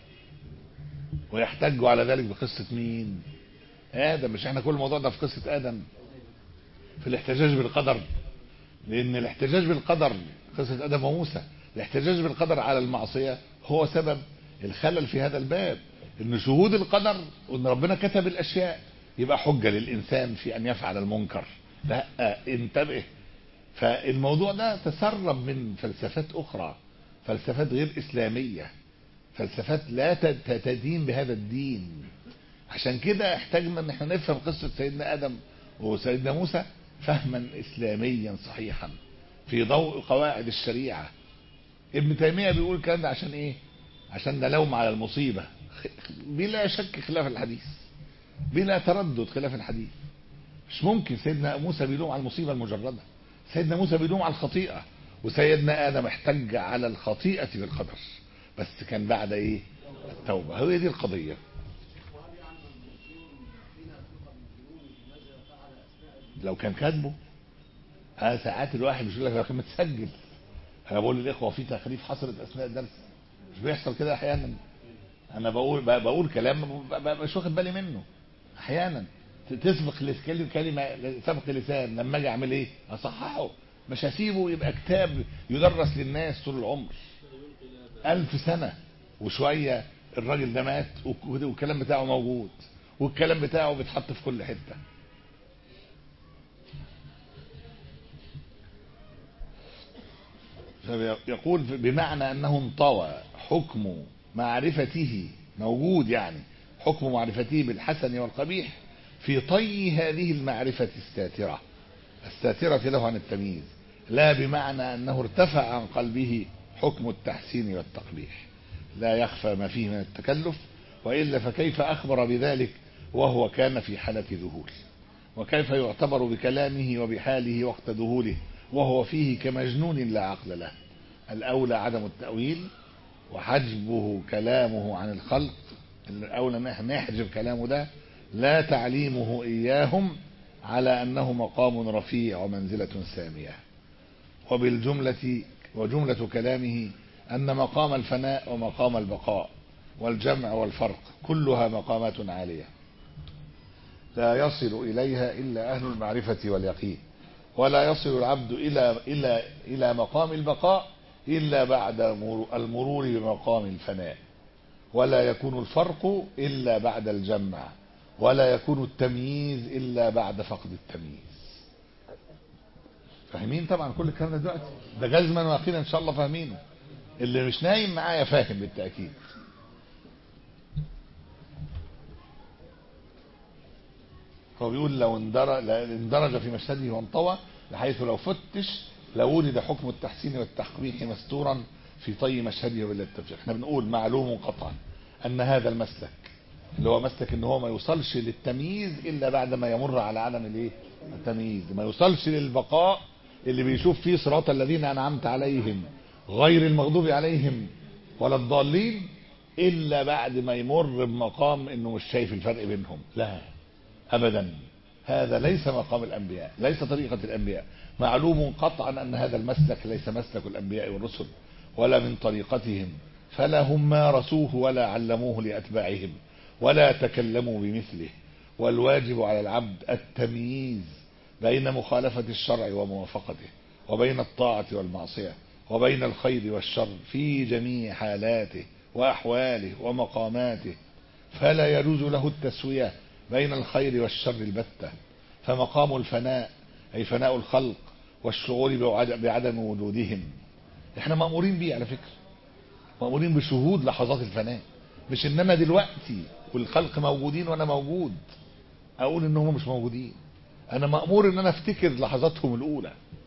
ويحتجوا على ذلك بقصة مين آدم مش احنا كل الموضوع ده في قصة آدم في الاحتجاج بالقدر لأن الاحتجاج بالقدر قصة آدم وموسى الاحتجاج بالقدر على المعصية هو سبب الخلل في هذا الباب ان شهود القدر وان ربنا كتب الاشياء يبقى حجة للانسان في ان يفعل المنكر لا انتبه فالموضوع ده تسرب من فلسفات اخرى فلسفات غير اسلامية فلسفات لا تد- تدين بهذا الدين عشان كده احتاجنا ان احنا نفهم قصة سيدنا ادم وسيدنا موسى فهما اسلاميا صحيحا في ضوء قواعد الشريعة ابن تيمية بيقول الكلام ده عشان ايه عشان ده لوم على المصيبة بلا شك خلاف الحديث بلا تردد خلاف الحديث مش ممكن سيدنا موسى بيلوم على المصيبة المجردة سيدنا موسى بيلوم على الخطيئة وسيدنا آدم احتج على الخطيئة بالقدر بس كان بعد ايه التوبة هي دي القضية لو كان كاتبه اه ساعات الواحد مش يقول لك لو كان متسجل انا بقول للاخوه في تخريف حصلت اثناء الدرس مش بيحصل كده احيانا انا بقول ب- بقول كلام ب- ب- مش واخد بالي منه احيانا ت- تسبق لكلمه كلمه سبق لسان لما اجي اعمل ايه اصححه مش هسيبه يبقى كتاب يدرس للناس طول العمر ألف سنة وشوية الراجل ده مات وك- والكلام بتاعه موجود والكلام بتاعه بيتحط في كل حتة فيقول بمعنى أنه انطوى حكم معرفته موجود يعني حكم معرفته بالحسن والقبيح في طي هذه المعرفة الساترة الساترة له عن التمييز لا بمعنى أنه ارتفع عن قلبه حكم التحسين والتقبيح لا يخفى ما فيه من التكلف وإلا فكيف أخبر بذلك وهو كان في حالة ذهول وكيف يعتبر بكلامه وبحاله وقت ذهوله وهو فيه كمجنون لا عقل له الأولى عدم التأويل وحجبه كلامه عن الخلق الأولى إن إحنا نحجب كلامه ده لا تعليمه إياهم على أنه مقام رفيع ومنزلة سامية وبالجملة وجملة كلامه أن مقام الفناء ومقام البقاء والجمع والفرق كلها مقامات عالية لا يصل إليها إلا أهل المعرفة واليقين ولا يصل العبد إلى إلى إلى مقام البقاء إلا بعد مرو- المرور بمقام الفناء ولا يكون الفرق إلا بعد الجمع ولا يكون التمييز إلا بعد فقد التمييز فاهمين طبعا كل الكلام ده دلوقتي ده جزما ويقينا ان شاء الله فاهمينه اللي مش نايم معايا فاهم بالتاكيد هو بيقول لو اندرج اندرج في مشهده وانطوى بحيث لو فتش لوجد حكم التحسين والتقبيح مستورا في طي مشهده بلا التفريق احنا بنقول معلوم قطعا ان هذا المسلك اللي هو مسلك ان هو ما يوصلش للتمييز الا بعد ما يمر على عدم الايه التمييز ما يوصلش للبقاء اللي بيشوف فيه صراط الذين انعمت عليهم غير المغضوب عليهم ولا الضالين الا بعد ما يمر بمقام انه مش شايف الفرق بينهم لا ابدا هذا ليس مقام الانبياء ليس طريقه الانبياء معلوم قطعا ان هذا المسلك ليس مسلك الانبياء والرسل ولا من طريقتهم فلا هم مارسوه ولا علموه لاتباعهم ولا تكلموا بمثله والواجب على العبد التمييز بين مخالفة الشرع وموافقته وبين الطاعة والمعصية وبين الخير والشر في جميع حالاته وأحواله ومقاماته فلا يجوز له التسوية بين الخير والشر البتة فمقام الفناء أي فناء الخلق والشعور بعد- بعدم وجودهم احنا مأمورين بيه على فكرة مأمورين بشهود لحظات الفناء مش ان انا دلوقتي والخلق موجودين وانا موجود اقول ان هم مش موجودين انا مأمور ان انا افتكر لحظاتهم الاولى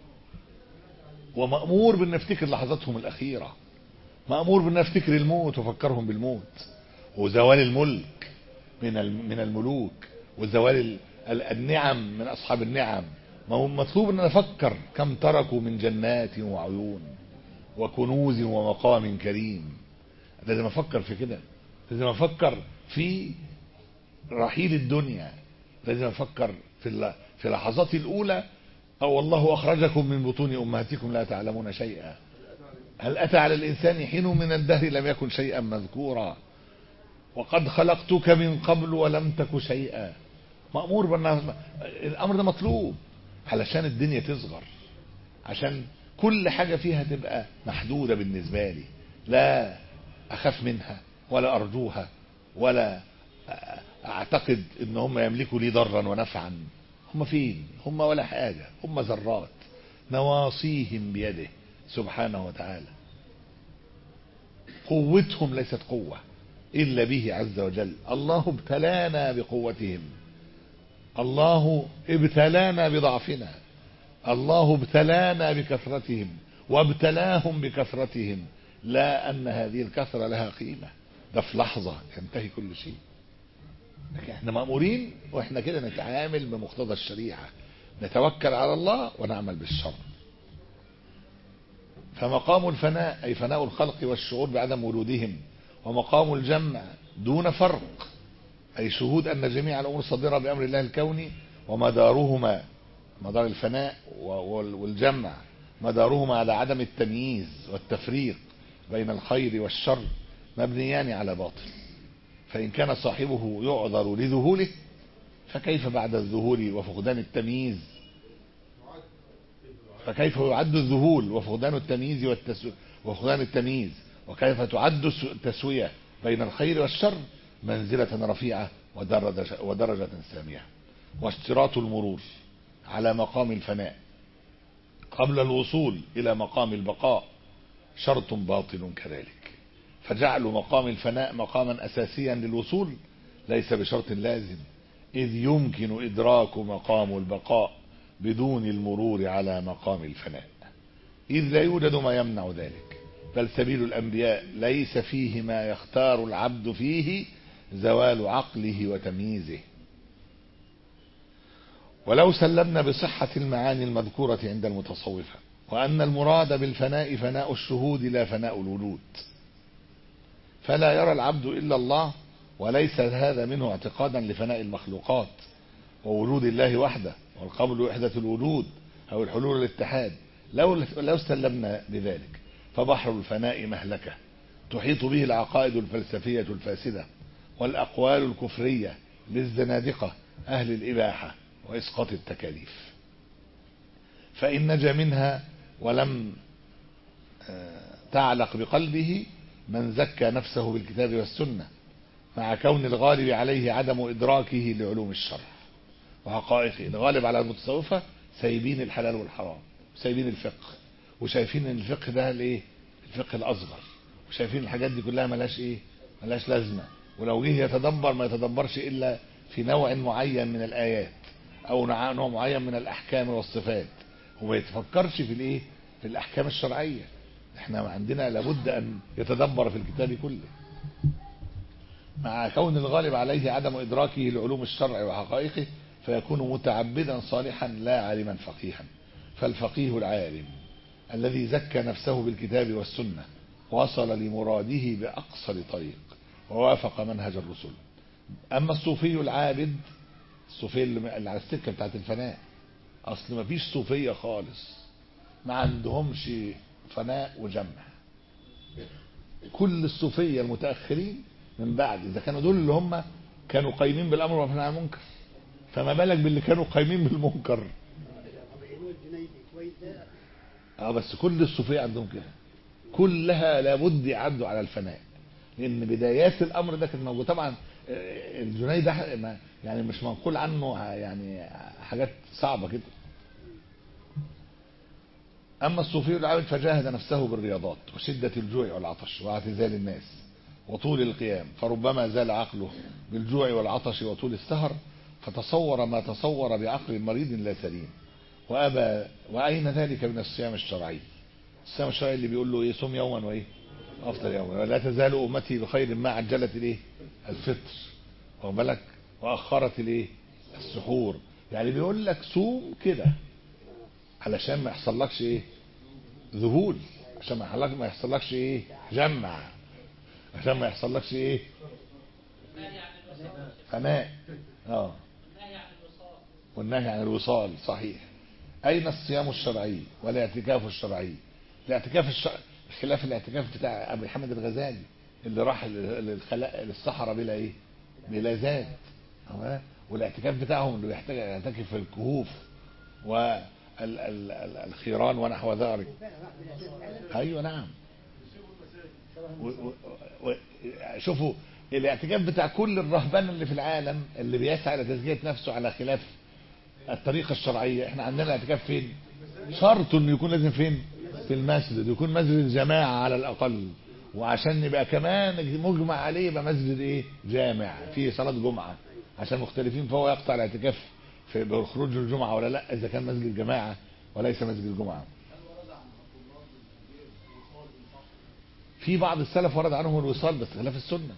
ومأمور بان افتكر لحظاتهم الاخيرة مأمور بان افتكر الموت وافكرهم بالموت وزوال الملك من الم- من الملوك وزوال ال- ال- النعم من اصحاب النعم ما هو مطلوب ان انا افكر كم تركوا من جنات وعيون وكنوز ومقام كريم لازم افكر في كده لازم افكر في رحيل الدنيا لازم افكر في الل- في لحظات الاولى او والله اخرجكم من بطون امهاتكم لا تعلمون شيئا هل اتى على الانسان حين من الدهر لم يكن شيئا مذكورا وقد خلقتك من قبل ولم تك شيئا مأمور بأن الأمر ده مطلوب علشان الدنيا تصغر عشان كل حاجة فيها تبقى محدودة بالنسبة لي لا أخاف منها ولا أرجوها ولا أعتقد إن هم يملكوا لي ضرا ونفعا هم فين هم ولا حاجة هم ذرات نواصيهم بيده سبحانه وتعالى قوتهم ليست قوة إلا به عز وجل الله ابتلانا بقوتهم الله ابتلانا بضعفنا الله ابتلانا بكثرتهم وابتلاهم بكثرتهم لا أن هذه الكثرة لها قيمة ده في لحظة ينتهي كل شيء لكن احنا مأمورين واحنا كده نتعامل بمقتضى الشريعة نتوكل على الله ونعمل بالشر فمقام الفناء أي فناء الخلق والشعور بعدم وجودهم ومقام الجمع دون فرق أي شهود أن جميع الأمور صادرة بأمر الله الكوني ومدارهما مدار الفناء والجمع مدارهما على عدم التمييز والتفريق بين الخير والشر مبنيان على باطل فإن كان صاحبه يعذر لذهوله فكيف بعد الذهول وفقدان التمييز فكيف يعد الذهول وفقدان التمييز والتسو... وفقدان التمييز وكيف تعد التسوية بين الخير والشر منزلة رفيعة ودرجة, ودرجة سامية واشتراط المرور على مقام الفناء قبل الوصول إلى مقام البقاء شرط باطل كذلك فجعل مقام الفناء مقاما أساسيا للوصول ليس بشرط لازم إذ يمكن إدراك مقام البقاء بدون المرور على مقام الفناء إذ لا يوجد ما يمنع ذلك بل سبيل الأنبياء ليس فيه ما يختار العبد فيه زوال عقله وتمييزه ولو سلمنا بصحة المعاني المذكورة عند المتصوفة وأن المراد بالفناء فناء الشهود لا فناء الوجود فلا يرى العبد إلا الله وليس هذا منه اعتقادا لفناء المخلوقات ووجود الله وحده والقبل وحدة الوجود أو الحلول الاتحاد لو, لو سلمنا بذلك فبحر الفناء مهلكة تحيط به العقائد الفلسفية الفاسدة والأقوال الكفرية للزنادقة أهل الإباحة وإسقاط التكاليف فإن نجا منها ولم تعلق بقلبه من زكى نفسه بالكتاب والسنة مع كون الغالب عليه عدم إدراكه لعلوم الشرع وحقائقه الغالب على المتصوفة سايبين الحلال والحرام سايبين الفقه وشايفين ان الفقه ده الايه الفقه الاصغر وشايفين الحاجات دي كلها ملاش ايه ملاش لازمه ولو جه يتدبر ما يتدبرش الا في نوع معين من الايات او نوع معين من الاحكام والصفات وما يتفكرش في الايه في الاحكام الشرعيه احنا عندنا لابد ان يتدبر في الكتاب كله مع كون الغالب عليه عدم ادراكه لعلوم الشرع وحقائقه فيكون متعبدا صالحا لا عالما فقيها فالفقيه العالم الذي زكى نفسه بالكتاب والسنة وصل لمراده بأقصر طريق ووافق منهج الرسل أما الصوفي العابد الصوفي اللي على السكة بتاعت الفناء أصل ما فيش صوفية خالص ما عندهمش فناء وجمع كل الصوفية المتأخرين من بعد إذا كانوا دول اللي هم كانوا قايمين بالأمر والنهي عن المنكر فما بالك باللي كانوا قايمين بالمنكر اه بس كل الصوفيه عندهم كده كلها لابد يعدوا على الفناء لان بدايات الامر ده كانت موجوده طبعا الجنيد ده يعني مش منقول عنه يعني حاجات صعبه كده اما الصوفي العابد فجاهد نفسه بالرياضات وشده الجوع والعطش واعتزال الناس وطول القيام فربما زال عقله بالجوع والعطش وطول السهر فتصور ما تصور بعقل مريض لا سليم وأبى وأين ذلك من الصيام الشرعي الصيام الشرعي اللي بيقول له ايه صوم يوما وايه افطر يوما ولا تزال امتي بخير ما عجلت الايه الفطر واخد بالك واخرت الايه السحور يعني بيقول لك صوم كده علشان ما يحصلكش ايه ذهول عشان ما يحصلكش ما يحصلكش ايه جمع عشان ما يحصلكش ايه فناء اه والنهي عن الوصال صحيح أين الصيام الشرعي والاعتكاف الشرعي الاعتكاف الشرعي خلاف الاعتكاف بتاع أبي حمد الغزالي اللي راح للصحراء بلا إيه بلا زاد والاعتكاف بتاعهم اللي بيحتاج يعتكف في الكهوف والخيران ونحو ذلك ايوه نعم و و و شوفوا الاعتكاف بتاع كل الرهبان اللي في العالم اللي بيسعى الى تزكيه نفسه على خلاف الطريقه الشرعيه احنا عندنا الاعتكاف فين شرط انه يكون لازم فين في المسجد يكون مسجد الجماعه على الاقل وعشان يبقى كمان مجمع عليه يبقى مسجد ايه جامع فيه صلاه جمعه عشان مختلفين فهو يقطع الاعتكاف في بخروج الجمعه ولا لا اذا كان مسجد جماعه وليس مسجد الجمعه في بعض السلف ورد عنهم الوصال بس خلاف السنه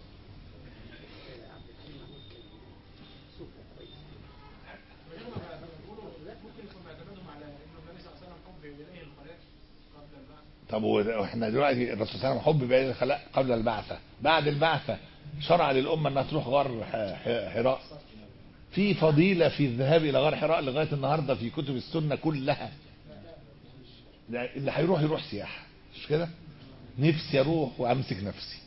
طب واحنا دلوقتي الرسول صلى الله عليه وسلم حب بين الخلق قبل البعثه بعد البعثه شرع للامه انها تروح غار ح- ح- حراء في فضيله في الذهاب الى غار حراء لغايه النهارده في كتب السنه كلها لا، اللي هيروح يروح سياحه مش كده نفسي اروح وامسك نفسي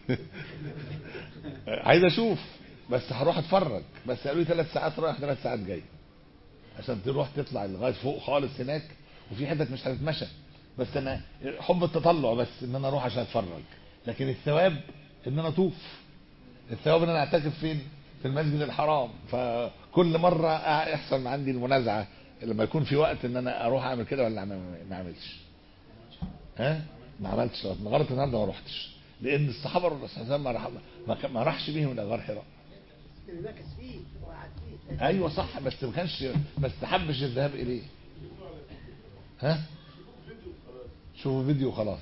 عايز اشوف بس هروح اتفرج بس قالوا لي ثلاث ساعات رايح ثلاث ساعات جاي عشان تروح تطلع لغايه فوق خالص هناك وفي حتت مش هتتمشى بس انا حب التطلع بس ان انا اروح عشان اتفرج لكن الثواب ان انا اطوف الثواب ان انا اعتكف فين في المسجد الحرام فكل مره يحصل عندي المنازعه لما يكون في وقت ان انا اروح اعمل كده ولا ما ما اعملش ها ما عملتش لغايه النهارده ما رحتش لان الصحابه الرسول صلى الله عليه وسلم ما راح- ما كان- ما راحش بيهم الى غار حراء المكس فيه وقعد فيه ايوه صح بس ما كانش ما استحبش الذهاب اليه ها شوفوا فيديو خلاص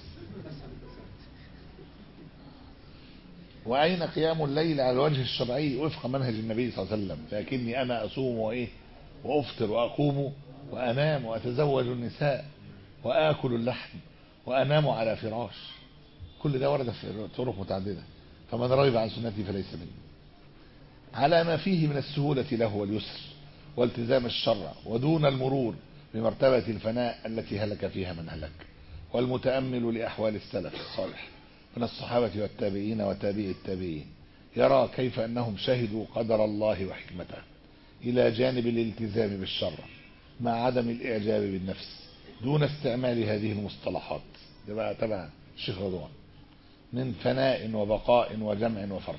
واين قيام الليل على الوجه الشرعي وفق منهج النبي صلى الله عليه وسلم لكني انا اصوم وايه وافطر واقوم وانام واتزوج النساء واكل اللحم وانام على فراش كل ده ورد في طرق متعدده فمن رغب عن سنتي فليس مني على ما فيه من السهولة له واليسر والتزام الشرع ودون المرور بمرتبة الفناء التي هلك فيها من هلك والمتأمل لأحوال السلف الصالح من الصحابة والتابعين وتابعي التابعين يرى كيف أنهم شهدوا قدر الله وحكمته إلى جانب الالتزام بالشرع مع عدم الإعجاب بالنفس دون استعمال هذه المصطلحات ده بقى تبع الشيخ رضوان من فناء وبقاء وجمع وفرق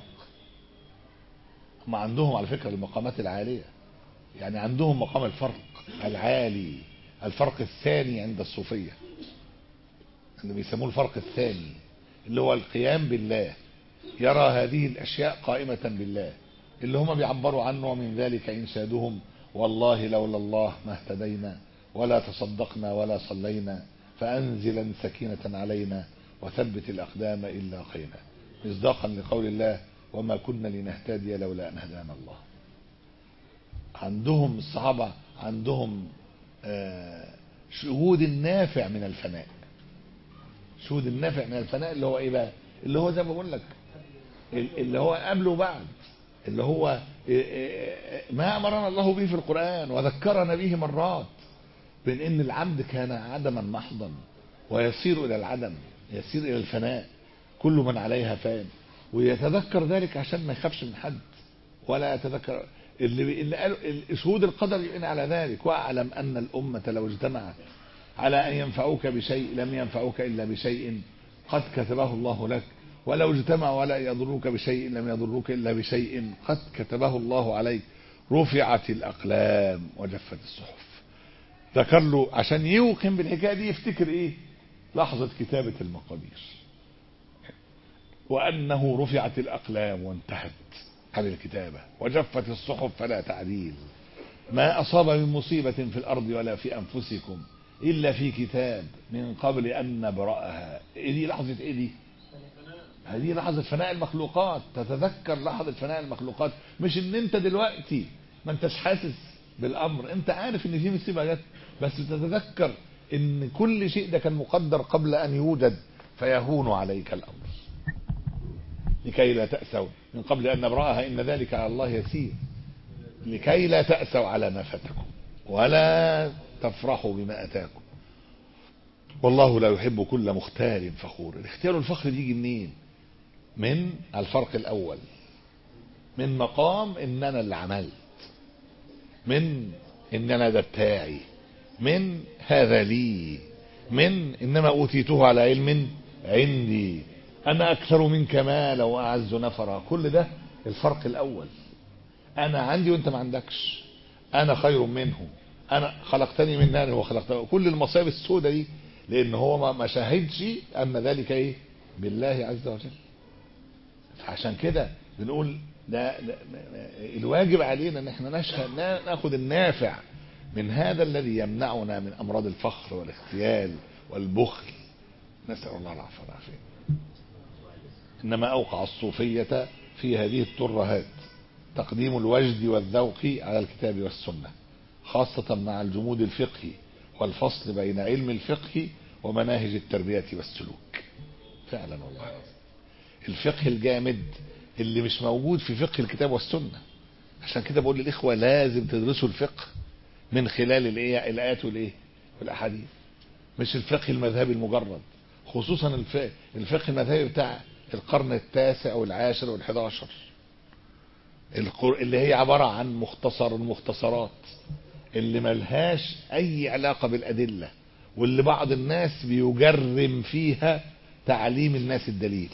هم عندهم على فكرة المقامات العالية يعني عندهم مقام الفرق العالي الفرق الثاني عند الصوفية اللي بيسموه الفرق الثاني اللي هو القيام بالله يرى هذه الأشياء قائمة بالله اللي هم بيعبروا عنه ومن ذلك إنشادهم والله لولا الله ما اهتدينا ولا تصدقنا ولا صلينا فأنزلا سكينة علينا وثبت الأقدام إلا قينا مصداقا لقول الله وما كنا لنهتدي لولا أن هدانا الله عندهم الصحابة عندهم آه، شهود النافع من الفناء شهود النافع من الفناء اللي هو ايه بقى اللي هو زي ما بقول لك اللي هو قبل وبعد اللي هو ما امرنا الله به في القران وذكرنا به مرات بان ان العبد كان عدما محضا ويسير الى العدم يسير الى الفناء كل من عليها فان ويتذكر ذلك عشان ما يخافش من حد ولا يتذكر اللي اللي قالوا شهود القدر يبين على ذلك واعلم ان الامه لو اجتمعت على ان ينفعوك بشيء لم ينفعوك الا بشيء قد كتبه الله لك ولو اجتمعوا ولا يضروك بشيء لم يضروك الا بشيء قد كتبه الله عليك رفعت الاقلام وجفت الصحف ذكر له عشان يوقن بالحكايه دي يفتكر ايه لحظه كتابه المقادير وانه رفعت الاقلام وانتهت عن الكتابه وجفت الصحف فلا تعديل ما اصاب من مصيبه في الارض ولا في انفسكم الا في كتاب من قبل ان نبراها ايه دي لحظه ايه دي هذه لحظة فناء المخلوقات تتذكر لحظة فناء المخلوقات مش ان انت دلوقتي ما انتش حاسس بالامر انت عارف ان في مصيبة جت بس تتذكر ان كل شيء ده كان مقدر قبل ان يوجد فيهون عليك الامر لكي لا تأسوا من قبل ان نبرأها ان ذلك على الله يسير لكي لا تأسوا على ما فاتكم ولا تفرحوا بما اتاكم والله لا يحب كل مختال فخور الاختيار والفخر بيجي منين من الفرق الاول من مقام ان انا اللي عملت من ان انا ده بتاعي من هذا لي من انما اوتيته على علم عندي انا اكثر منك مالا واعز نفرا كل ده الفرق الاول انا عندي وانت ما عندكش انا خير منه انا خلقتني من نار وخلقته كل المصايب السوداء دي لان هو ما- ما شاهدش ان ذلك ايه بالله عز وجل عشان كده بنقول ده ده- الواجب علينا ان احنا نشهد نا- ناخد النافع من هذا الذي يمنعنا من امراض الفخر والاختيال والبخل نسال الله العفو والعافيه انما اوقع الصوفيه في هذه الترهات تقديم الوجد والذوق على الكتاب والسنه خاصه مع الجمود الفقهي والفصل بين علم الفقه ومناهج التربية والسلوك فعلا والله العظيم. الفقه الجامد اللي مش موجود في فقه الكتاب والسنة عشان كده بقول للإخوة لازم تدرسوا الفقه من خلال الايه الآيات والايه والأحاديث مش الفقه المذهبي المجرد خصوصا الفقه, الفقه المذهبي بتاع القرن التاسع والعاشر والحداشر القر- اللي هي عبارة عن مختصر المختصرات اللي ملهاش أي علاقة بالأدلة واللي بعض الناس بيجرم فيها تعليم الناس الدليل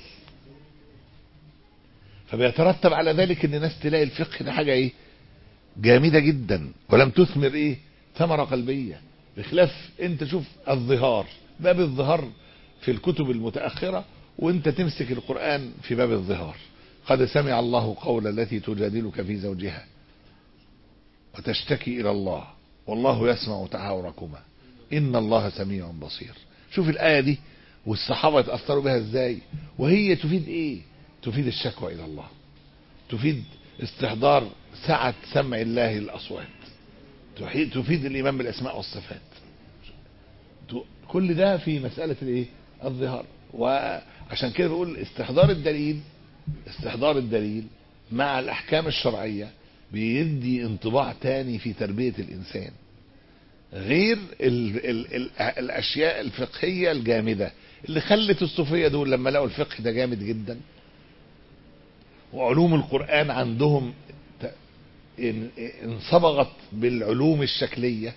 فبيترتب على ذلك ان الناس تلاقي الفقه ده حاجة ايه جامدة جدا ولم تثمر ايه ثمرة قلبية بخلاف انت شوف الظهار باب الظهار في الكتب المتأخرة وانت تمسك القرآن في باب الظهار قد سمع الله قول التي تجادلك في زوجها وتشتكي إلى الله والله يسمع تحاوركما إن الله سميع بصير شوف الآية دي والصحابة تأثروا بها ازاي وهي تفيد ايه تفيد الشكوى إلى الله تفيد استحضار سعة سمع الله الأصوات تحي- تفيد الإيمان بالأسماء والصفات ت- كل ده في مسألة الايه الظهار وعشان كده بقول استحضار الدليل استحضار الدليل مع الأحكام الشرعية بيدي انطباع تاني في تربية الإنسان غير ال ال ال الأشياء الفقهية الجامدة اللي خلت الصوفية دول لما لقوا الفقه ده جامد جدا وعلوم القرآن عندهم ت- ان- انصبغت بالعلوم الشكلية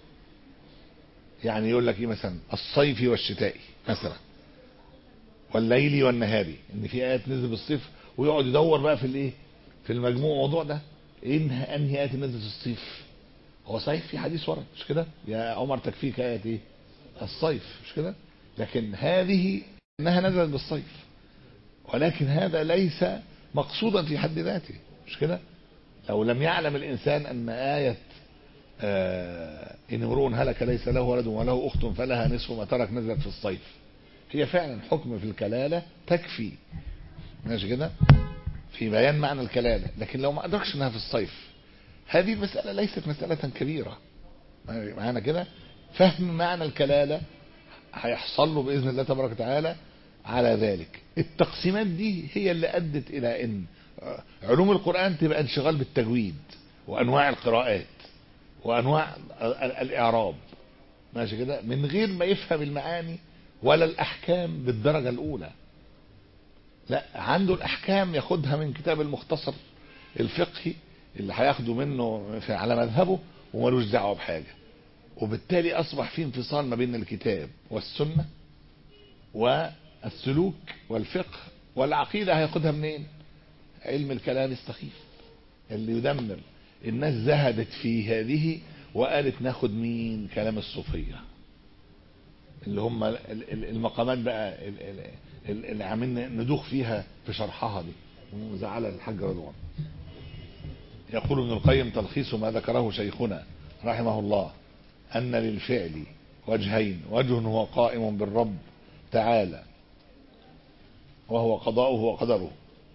يعني يقول لك ايه مثلا الصيفي والشتائي مثلا والليلي والنهاري ان في ايات نزل بالصيف ويقعد يدور بقى في الايه في المجموع الموضوع ده ايه انهي انهي ايات نزلت في الصيف هو صحيح في حديث ورد مش كده يا عمر تكفيك ايه ايه الصيف مش كده لكن هذه انها نزلت بالصيف ولكن هذا ليس مقصودا في حد ذاته مش كده لو لم يعلم الانسان ان ايه آه ان امرؤ هلك ليس له ولد وله اخت فلها نصف ما ترك نزلت في الصيف هي فعلا حكم في الكلاله تكفي ماشي كده في بيان معنى الكلاله لكن لو ما ادركش انها في الصيف هذه المساله ليست مساله كبيره معانا كده فهم معنى الكلاله هيحصل له باذن الله تبارك وتعالى على ذلك التقسيمات دي هي اللي ادت الى ان علوم القران تبقى انشغال بالتجويد وانواع القراءات وانواع ال- ال- الاعراب ماشي كده من غير ما يفهم المعاني ولا الاحكام بالدرجه الاولى لا عنده الاحكام ياخدها من كتاب المختصر الفقهي اللي هياخده منه في على مذهبه وملوش دعوه بحاجه وبالتالي اصبح في انفصال ما بين الكتاب والسنه والسلوك والفقه والعقيده هياخدها منين علم الكلام السخيف اللي يدمر الناس زهدت في هذه وقالت ناخد مين كلام الصوفيه اللي هم ال- ال- المقامات بقى ال- ال- ال- اللي عاملين ندوخ فيها في شرحها دي ومزعله الحاج رضوان يقول ابن القيم تلخيص ما ذكره شيخنا رحمه الله أن للفعل وجهين وجه هو قائم بالرب تعالى وهو قضاؤه وقدره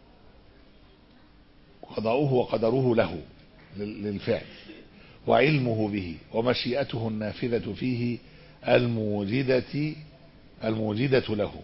قضاؤه وقدره له لل- للفعل وعلمه به ومشيئته النافذة فيه الموجدة الموجدة له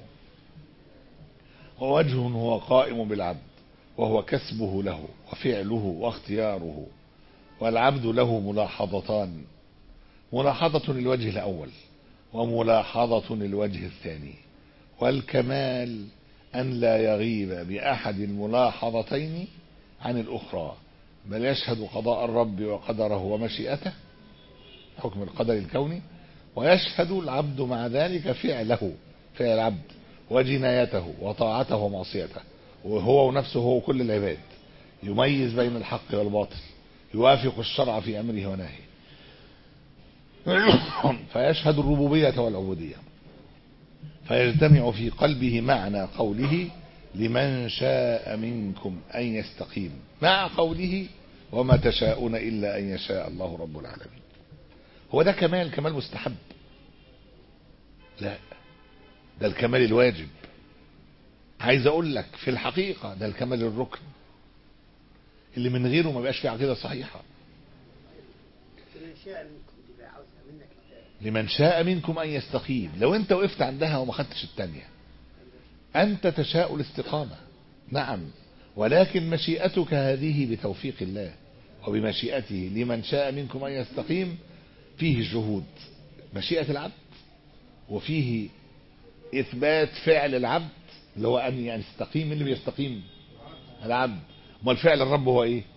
ووجه هو قائم بالعبد وهو كسبه له وفعله واختياره والعبد له ملاحظتان ملاحظة للوجه الأول وملاحظة للوجه الثاني والكمال أن لا يغيب بأحد الملاحظتين عن الأخرى بل يشهد قضاء الرب وقدره ومشيئته حكم القدر الكوني ويشهد العبد مع ذلك فعله فعل العبد وجنايته وطاعته ومعصيته وهو ونفسه هو كل العباد يميز بين الحق والباطل يوافق الشرع في أمره ونهيه فيشهد الربوبية والعبودية فيجتمع في قلبه معنى قوله لمن شاء منكم أن يستقيم مع قوله وما تشاءون إلا أن يشاء الله رب العالمين هو ده كمال كمال مستحب لا ده الكمال الواجب عايز اقول لك في الحقيقة ده الكمال الركن اللي من غيره ما بقاش فيه عقيدة صحيحة من الاشياء اللي كنت بقى عاوزها منك انت لمن شاء منكم أن يستقيم لو أنت وقفت عندها وما خدتش التانية أنت تشاء الاستقامة نعم ولكن مشيئتك هذه بتوفيق الله وبمشيئته لمن شاء منكم أن يستقيم فيه الجهود مشيئة العبد وفيه إثبات فعل العبد اللي هو أن يعني يستقيم اللي بيستقيم العبد ما الفعل الرب هو إيه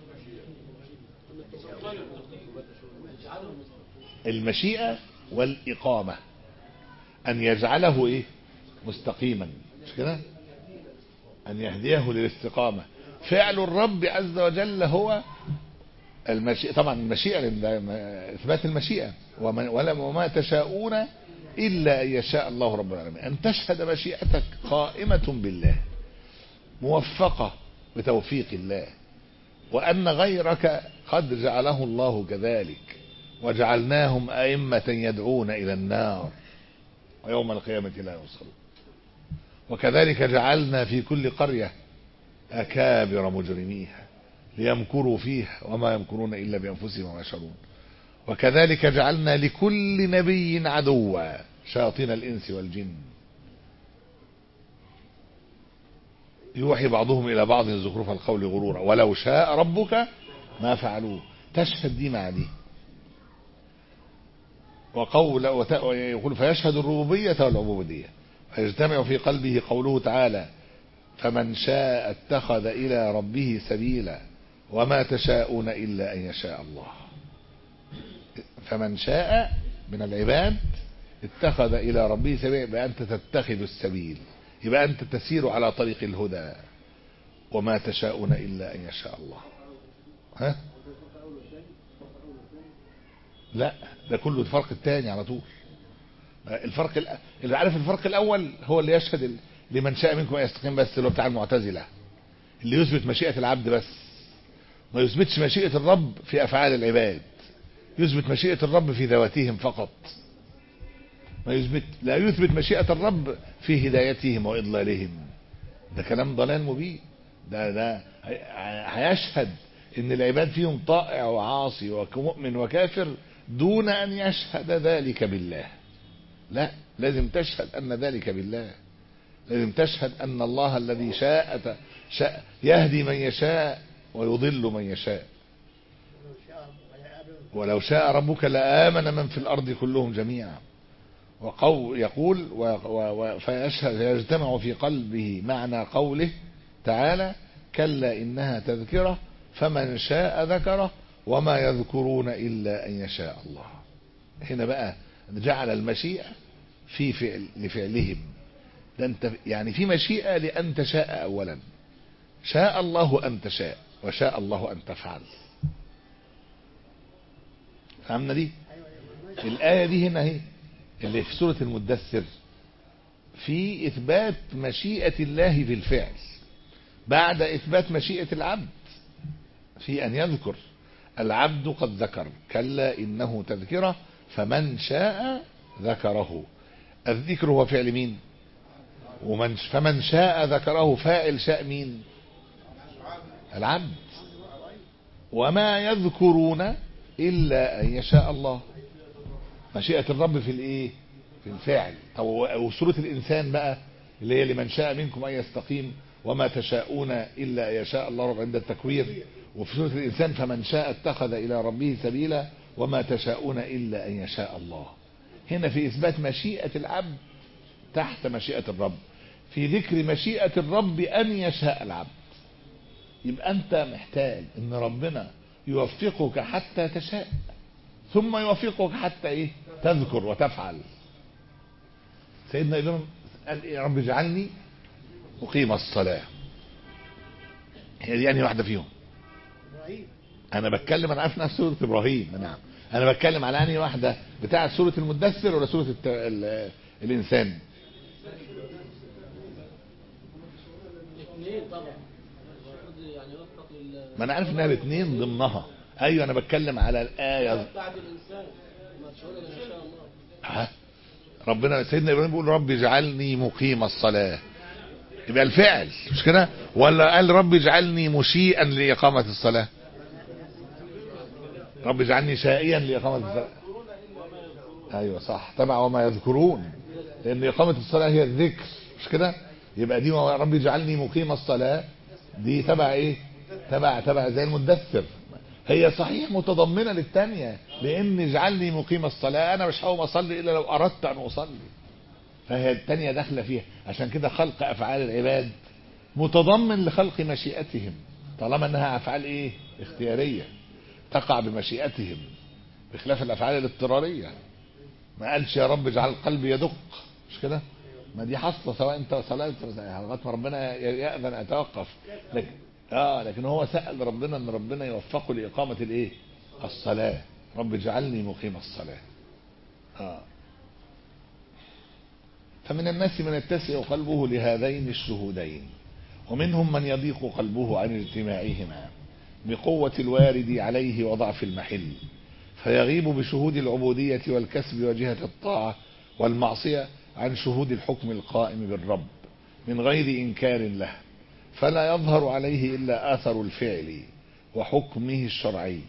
المشيئة والإقامة أن يجعله إيه مستقيما مش كده أن يهديه للاستقامة فعل الرب عز وجل هو المشيئة طبعا المشيئة إثبات المشيئة وما, ولا وما تشاءون إلا أن يشاء الله رب العالمين أن تشهد مشيئتك قائمة بالله موفقة بتوفيق الله وأن غيرك قد جعله الله كذلك وجعلناهم أئمة يدعون إلى النار ويوم القيامة لا يوصلون وكذلك جعلنا في كل قرية أكابر مجرميها ليمكروا فيها وما يمكرون إلا بأنفسهم وما يشعرون وكذلك جعلنا لكل نبي عدوا شياطين الإنس والجن يوحي بعضهم إلى بعض زخرف القول غرورا ولو شاء ربك ما فعلوه تشهد دي مع دي وقول يقول فيشهد الربوبية والعبودية فيجتمع في قلبه قوله تعالى فمن شاء اتخذ إلى ربه سبيلا وما تشاءون إلا أن يشاء الله فمن شاء من العباد اتخذ إلى ربه سبيلا يبقى أنت تتخذ السبيل يبقى أنت تسير على طريق الهدى وما تشاءون إلا أن يشاء الله ها لا ده كله الفرق الثاني على طول الفرق الأ... اللي عارف الفرق الاول هو اللي يشهد لمن شاء منكم ان يستقيم بس اللي هو بتاع المعتزله اللي يثبت مشيئه العبد بس ما يثبتش مشيئه الرب في افعال العباد يثبت مشيئه الرب في ذواتهم فقط ما يثبت لا يثبت مشيئه الرب في هدايتهم واضلالهم ده كلام ضلال مبين ده ده هيشهد ان العباد فيهم طائع وعاصي ومؤمن وكافر دون ان يشهد ذلك بالله لا لازم تشهد ان ذلك بالله لازم تشهد ان الله الذي شاء, شاء يهدي من يشاء ويضل من يشاء ولو شاء ربك لآمن من في الأرض كلهم جميعا وقو يقول و و فيشهد يجتمع في قلبه معنى قوله تعالى كلا إنها تذكرة فمن شاء ذكره وما يذكرون إلا أن يشاء الله هنا بقى جعل المشيئة في فعل لفعلهم ده انت يعني في مشيئة لأن تشاء أولا شاء الله أن تشاء وشاء الله أن تفعل فهمنا دي الآية دي هنا اهي اللي في سورة المدثر في إثبات مشيئة الله في الفعل بعد إثبات مشيئة العبد في أن يذكر العبد قد ذكر كلا إنه تذكرة فمن شاء ذكره الذكر هو فعل مين ومن فمن شاء ذكره فاعل شاء مين العبد وما يذكرون إلا أن يشاء الله مشيئة الرب في الايه في الفعل طب وسورة الإنسان بقى اللي هي لمن شاء منكم أن يستقيم وما تشاءون إلا أن يشاء الله رب عند التكوير وفي سورة الإنسان فمن شاء اتخذ إلى ربه سبيلا وما تشاءون إلا أن يشاء الله هنا في إثبات مشيئة العبد تحت مشيئة الرب في ذكر مشيئة الرب أن يشاء العبد يبقى أنت محتاج أن ربنا يوفقك حتى تشاء ثم يوفقك حتى إيه تذكر وتفعل سيدنا إبراهيم قال إيه يا رب اجعلني مقيم الصلاة هي دي يعني واحدة فيهم انا بتكلم انا عارف انها سوره ابراهيم نعم انا بتكلم على انهي واحده بتاعه سوره المدثر ولا سوره الت... ال... الانسان ما انا عارف انها الاثنين ضمنها ايوه انا بتكلم على الايه بعد الانسان ما تشاءون ان يشاء الله ها ربنا سيدنا ابراهيم بيقول رب اجعلني مقيم الصلاه يبقى الفعل مش كده ولا قال رب اجعلني مشيئا لاقامه الصلاه رب اجعلني شائيا لإقامة الصلاة ايوه صح تبع وما يذكرون لان اقامه الصلاه هي الذكر مش كده يبقى دي يا رب اجعلني مقيم الصلاه دي تبع ايه تبع تبع زي المدثر هي صحيح متضمنه للثانيه لان اجعلني مقيم الصلاه انا مش هقوم اصلي الا لو اردت ان اصلي فهي الثانيه داخله فيها عشان كده خلق افعال العباد متضمن لخلق مشيئتهم طالما انها افعال ايه اختياريه تقع بمشيئتهم بخلاف الافعال الاضطراريه ما قالش يا رب اجعل قلبي يدق مش كده ما دي حاصله سواء انت صلاه لغايه ما ربنا ياذن اتوقف لكن اه لكن هو سال ربنا ان ربنا يوفقه لاقامه الايه الصلاه رب اجعلني مقيم الصلاه اه فمن الناس من يتسع قلبه لهذين الشهودين ومنهم من يضيق قلبه عن اجتماعهما بقوة الوارد عليه وضعف المحل فيغيب بشهود العبودية والكسب وجهة الطاعة والمعصية عن شهود الحكم القائم بالرب من غير إنكار له فلا يظهر عليه إلا آثر الفعل وحكمه الشرعي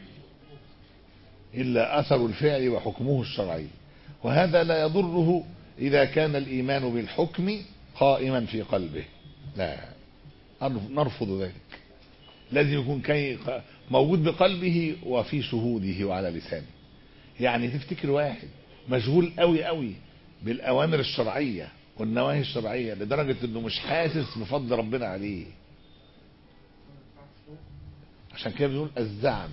إلا أثر الفعل وحكمه الشرعي وهذا لا يضره إذا كان الإيمان بالحكم قائما في قلبه لا نرفض ذلك لازم يكون كي موجود بقلبه وفي شهوده وعلى لسانه يعني تفتكر واحد مشغول قوي قوي بالأوامر الشرعية والنواهي الشرعية لدرجة انه مش حاسس بفضل ربنا عليه عشان كده بنقول الزعم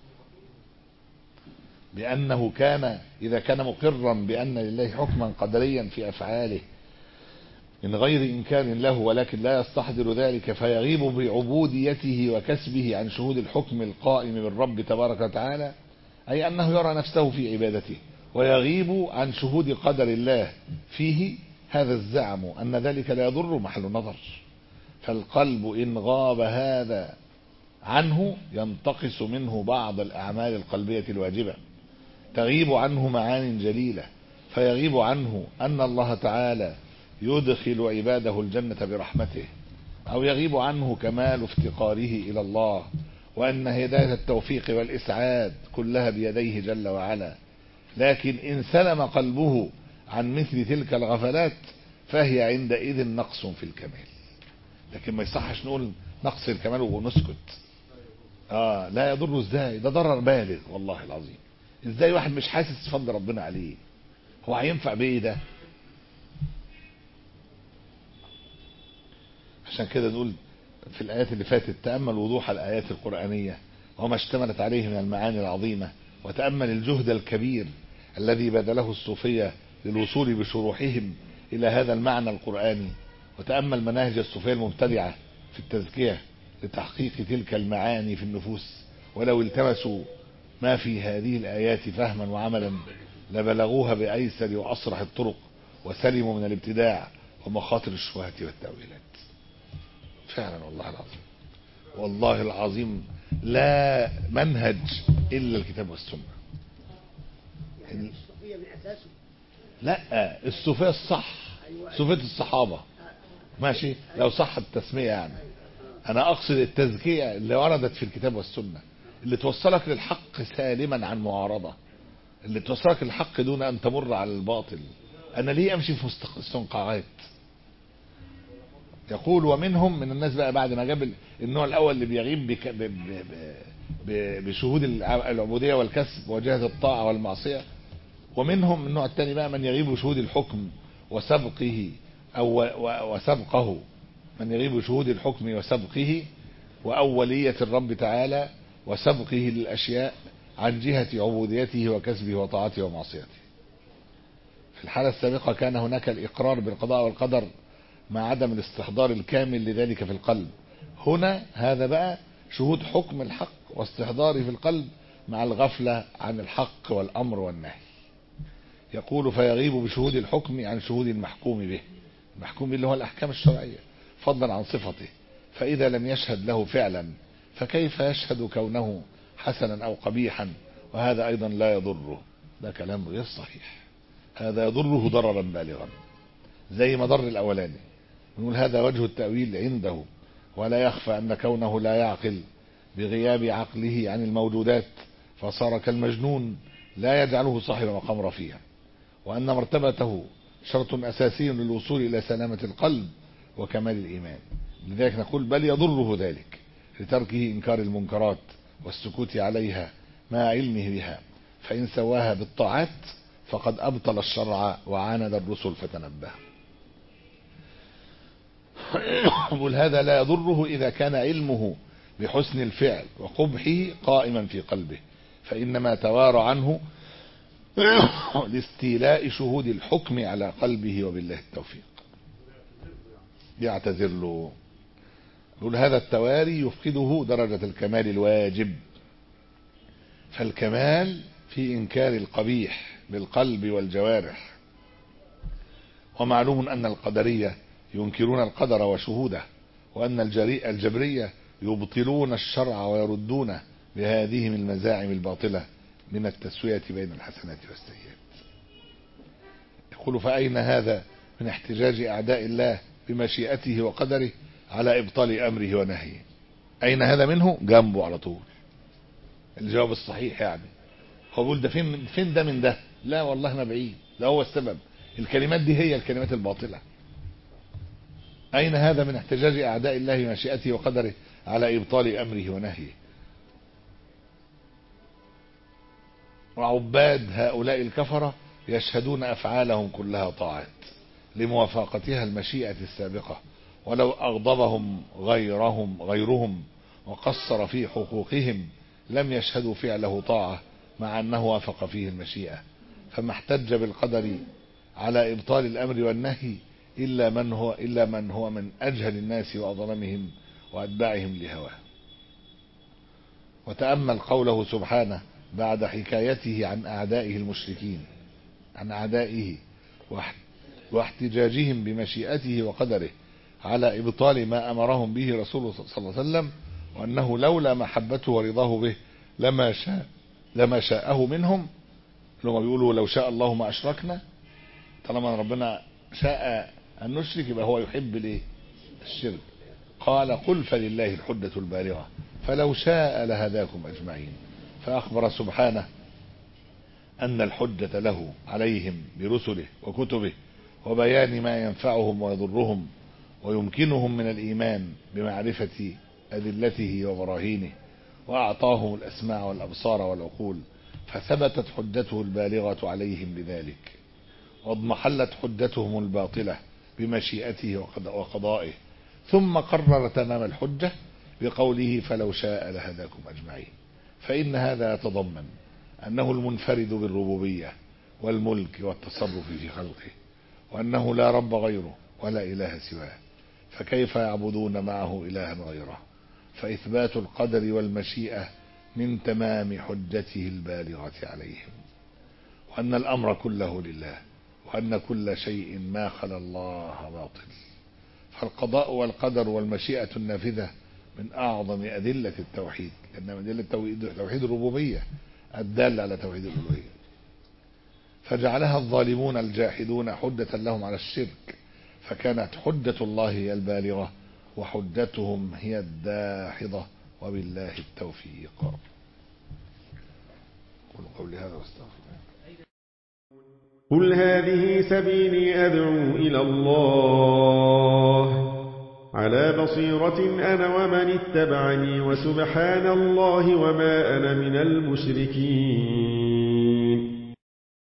بأنه كان إذا كان مقرا بأن لله حكما قدريا في أفعاله من غير إنكار له ولكن لا يستحضر ذلك فيغيب بعبوديته وكسبه عن شهود الحكم القائم بالرب تبارك وتعالى أي أنه يرى نفسه في عبادته ويغيب عن شهود قدر الله فيه هذا الزعم أن ذلك لا يضر محل نظر فالقلب إن غاب هذا عنه ينتقص منه بعض الأعمال القلبية الواجبة تغيب عنه معان جليلة فيغيب عنه أن الله تعالى يدخل عباده الجنة برحمته أو يغيب عنه كمال افتقاره إلى الله وأن هداية التوفيق والإسعاد كلها بيديه جل وعلا لكن إن سلم قلبه عن مثل تلك الغفلات فهي عندئذ نقص في الكمال لكن ما يصحش نقول نقص الكمال ونسكت اه لا يضر ازاي ده ضرر بالغ والله العظيم ازاي واحد مش حاسس فضل ربنا عليه هو هينفع بايه ده عشان كده نقول في الآيات اللي فاتت تأمل وضوح الآيات القرآنية وما اشتملت عليه من المعاني العظيمة وتأمل الجهد الكبير الذي بذله الصوفية للوصول بشروحهم إلى هذا المعنى القرآني وتأمل مناهج الصوفية المبتدعة في التزكية لتحقيق تلك المعاني في النفوس ولو التمسوا ما في هذه الآيات فهما وعملا لبلغوها بأيسر وأصرح الطرق وسلموا من الابتداع ومخاطر الشبهات والتأويلات فعلا والله العظيم والله العظيم لا منهج إلا الكتاب والسنة يعني الصوفية من أساسه لا الصوفية الصح صوفية الصحابة ماشي لو صح التسمية يعني أنا أقصد التزكية اللي وردت في الكتاب والسنة اللي توصلك للحق سالما عن معارضة اللي توصلك للحق دون أن تمر على الباطل أنا ليه أمشي في مستق- استنقاعات يقول ومنهم من الناس بقى بعد ما جاب ال- النوع الأول اللي بيغيب بك ب ب ب ب بشهود الع- العبودية والكسب وجهة الطاعة والمعصية ومنهم النوع الثاني بقى من يغيب بشهود الحكم وسبقه أو و- وسبقه من يغيب بشهود الحكم وسبقه وأولية الرب تعالى وسبقه للأشياء عن جهة عبوديته وكسبه وطاعته ومعصيته في الحالة السابقة كان هناك الإقرار بالقضاء والقدر مع عدم الاستحضار الكامل لذلك في القلب هنا هذا بقى شهود حكم الحق واستحضاره في القلب مع الغفلة عن الحق والأمر والنهي يقول فيغيب بشهود الحكم عن شهود المحكوم به المحكوم به اللي هو الأحكام الشرعية فضلا عن صفته فإذا لم يشهد له فعلا فكيف يشهد كونه حسنا أو قبيحا وهذا أيضا لا يضره ده كلام غير صحيح هذا يضره ضررا بالغا زي ما ضر الأولاني نقول هذا وجه التأويل عنده ولا يخفى أن كونه لا يعقل بغياب عقله عن الموجودات فصار كالمجنون لا يجعله صاحب مقام رفيع وأن مرتبته شرط أساسي للوصول إلى سلامة القلب وكمال الإيمان لذلك نقول بل يضره ذلك لتركه إنكار المنكرات والسكوت عليها مع علمه بها فإن سواها بالطاعات فقد أبطل الشرع وعاند الرسل فتنبه يقول هذا لا يضره إذا كان علمه بحسن الفعل وقبحه قائما في قلبه فإنما توارى عنه لاستيلاء شهود الحكم على قلبه وبالله التوفيق يعتذر له يقول هذا التواري يفقده درجة الكمال الواجب فالكمال في إنكار القبيح بالقلب والجوارح ومعلوم أن القدرية ينكرون القدر وشهوده وأن الجري- الجبرية يبطلون الشرع ويردونه بهذه المزاعم الباطلة من التسوية بين الحسنات والسيئات يقول فأين هذا من احتجاج أعداء الله بمشيئته وقدره على إبطال أمره ونهيه أين هذا منه جنبه على طول الجواب الصحيح يعني هو بيقول ده فين فين ده من ده لا والله ما بعيد ده هو السبب الكلمات دي هي الكلمات الباطلة أين هذا من احتجاج أعداء الله بمشيئته وقدره على إبطال أمره ونهيه وعباد هؤلاء الكفرة يشهدون أفعالهم كلها طاعات لموافقتها المشيئة السابقة ولو أغضبهم غيرهم غيرهم وقصر في حقوقهم لم يشهدوا فعله طاعة مع أنه وافق فيه المشيئة فما احتج بالقدر على إبطال الأمر والنهي إلا من هو إلا من هو من أجهل الناس وأظلمهم وأتباعهم لهواه وتأمل قوله سبحانه بعد حكايته عن أعدائه المشركين عن أعدائه واحت- واحتجاجهم بمشيئته وقدره على إبطال ما أمرهم به رسوله صلى الله عليه وسلم وأنه لولا محبته ورضاه به لما شاء لما شاءه منهم لما بيقولوا لو شاء الله ما أشركنا طالما ربنا شاء أن نشرك يبقى هو يحب الايه الشرك قال قل فلله الحجة البالغة فلو شاء لهداكم أجمعين فأخبر سبحانه أن الحجة له عليهم برسله وكتبه وبيان ما ينفعهم ويضرهم ويمكنهم من الإيمان بمعرفة أدلته وبراهينه وأعطاهم الأسماع والأبصار والعقول فثبتت حجته البالغة عليهم بذلك واضمحلت حجتهم الباطلة بمشيئته وقض- وقضائه ثم قرر تمام الحجة بقوله فلو شاء لهداكم أجمعين فإن هذا يتضمن أنه المنفرد بالربوبية والملك والتصرف في خلقه وأنه لا رب غيره ولا إله سواه فكيف يعبدون معه إلها غيره فإثبات القدر والمشيئة من تمام حجته البالغة عليهم وأن الأمر كله لله وأن كل شيء ما خلا الله باطل فالقضاء والقدر والمشيئة النافذة من أعظم أدلة التوحيد لأن من أدلة توحيد توحيد الربوبية الدالة على توحيد الألوهية فجعلها الظالمون الجاحدون حجة لهم على الشرك فكانت حجة الله هي البالغة وحجتهم هي الداحضة وبالله التوفيق قل قولي هذا واستغفر الله. قل هذه سبيلي أدعو إلى الله على بصيرة أنا ومن اتبعني وسبحان الله وما أنا من المشركين